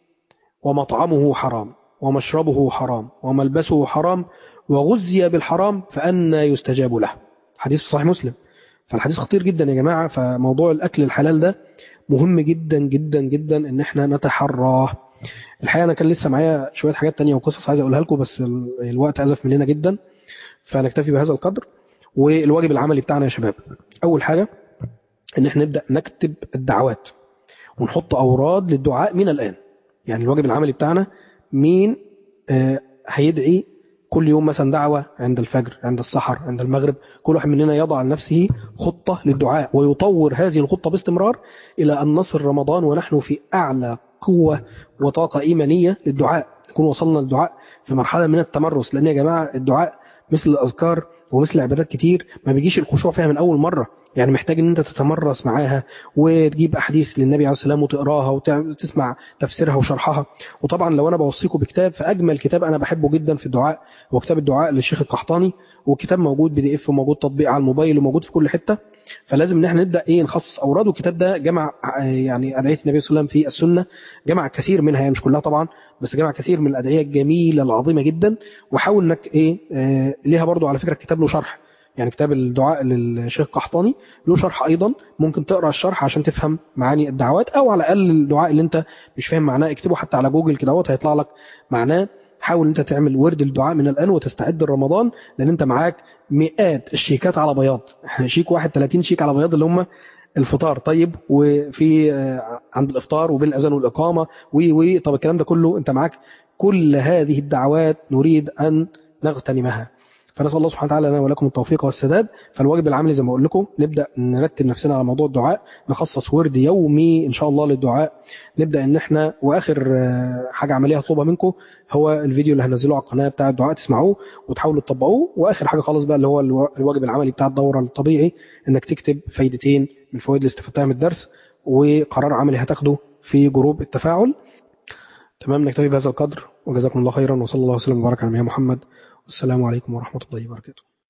ومطعمه حرام ومشربه حرام وملبسه حرام وغزي بالحرام فأنا يستجاب له حديث في صحيح مسلم فالحديث خطير جدا يا جماعة فموضوع الأكل الحلال ده مهم جدا جدا جدا ان احنا نتحراه الحقيقة انا كان لسه معايا شوية حاجات تانية وقصص عايز اقولها لكم بس الوقت عزف مننا جدا فنكتفي بهذا القدر والواجب العملي بتاعنا يا شباب اول حاجة ان احنا نبدأ نكتب الدعوات ونحط اوراد للدعاء من الان يعني الواجب العملي بتاعنا مين آه هيدعي كل يوم مثلا دعوة عند الفجر عند السحر عند المغرب كل واحد مننا يضع لنفسه خطة للدعاء ويطور هذه الخطة باستمرار إلى أن نصل رمضان ونحن في أعلى قوة وطاقة إيمانية للدعاء نكون وصلنا للدعاء في مرحلة من التمرس لأن يا جماعة الدعاء مثل الأذكار ومثل عبادات كتير ما بيجيش الخشوع فيها من أول مرة يعني محتاج ان انت تتمرس معاها وتجيب احاديث للنبي عليه السلام وتقراها وتسمع تفسيرها وشرحها وطبعا لو انا بوصيكم بكتاب فاجمل كتاب انا بحبه جدا في الدعاء هو كتاب الدعاء للشيخ القحطاني وكتاب موجود بي دي اف وموجود تطبيق على الموبايل وموجود في كل حته فلازم ان احنا نبدا ايه نخصص اوراد والكتاب ده جمع يعني ادعيه النبي صلى الله عليه وسلم في السنه جمع كثير منها يعني مش كلها طبعا بس جمع كثير من الادعيه الجميله العظيمه جدا وحاول انك ايه آه ليها برضو على فكره الكتاب له شرح يعني كتاب الدعاء للشيخ قحطاني له شرح ايضا ممكن تقرا الشرح عشان تفهم معاني الدعوات او على الاقل الدعاء اللي انت مش فاهم معناه اكتبه حتى على جوجل كده هيطلع لك معناه حاول انت تعمل ورد الدعاء من الان وتستعد لرمضان لان انت معاك مئات الشيكات على بياض شيك واحد 30 شيك على بياض اللي هم الفطار طيب وفي عند الافطار وبين الاذان والاقامه و و طب الكلام ده كله انت معاك كل هذه الدعوات نريد ان نغتنمها فنسال الله سبحانه وتعالى لنا ولكم التوفيق والسداد فالواجب العملي زي ما اقول لكم نبدا نرتب نفسنا على موضوع الدعاء نخصص ورد يومي ان شاء الله للدعاء نبدا ان احنا واخر حاجه عمليه هطلبها منكم هو الفيديو اللي هنزله على القناه بتاع الدعاء تسمعوه وتحاولوا تطبقوه واخر حاجه خالص بقى اللي هو الواجب العملي بتاع الدوره الطبيعي انك تكتب فايدتين من الفوائد اللي استفدتها من الدرس وقرار عملي هتاخده في جروب التفاعل تمام نكتفي بهذا القدر وجزاكم الله خيرا وصلى الله وسلم وبارك على نبينا محمد والسلام عليكم ورحمة الله وبركاته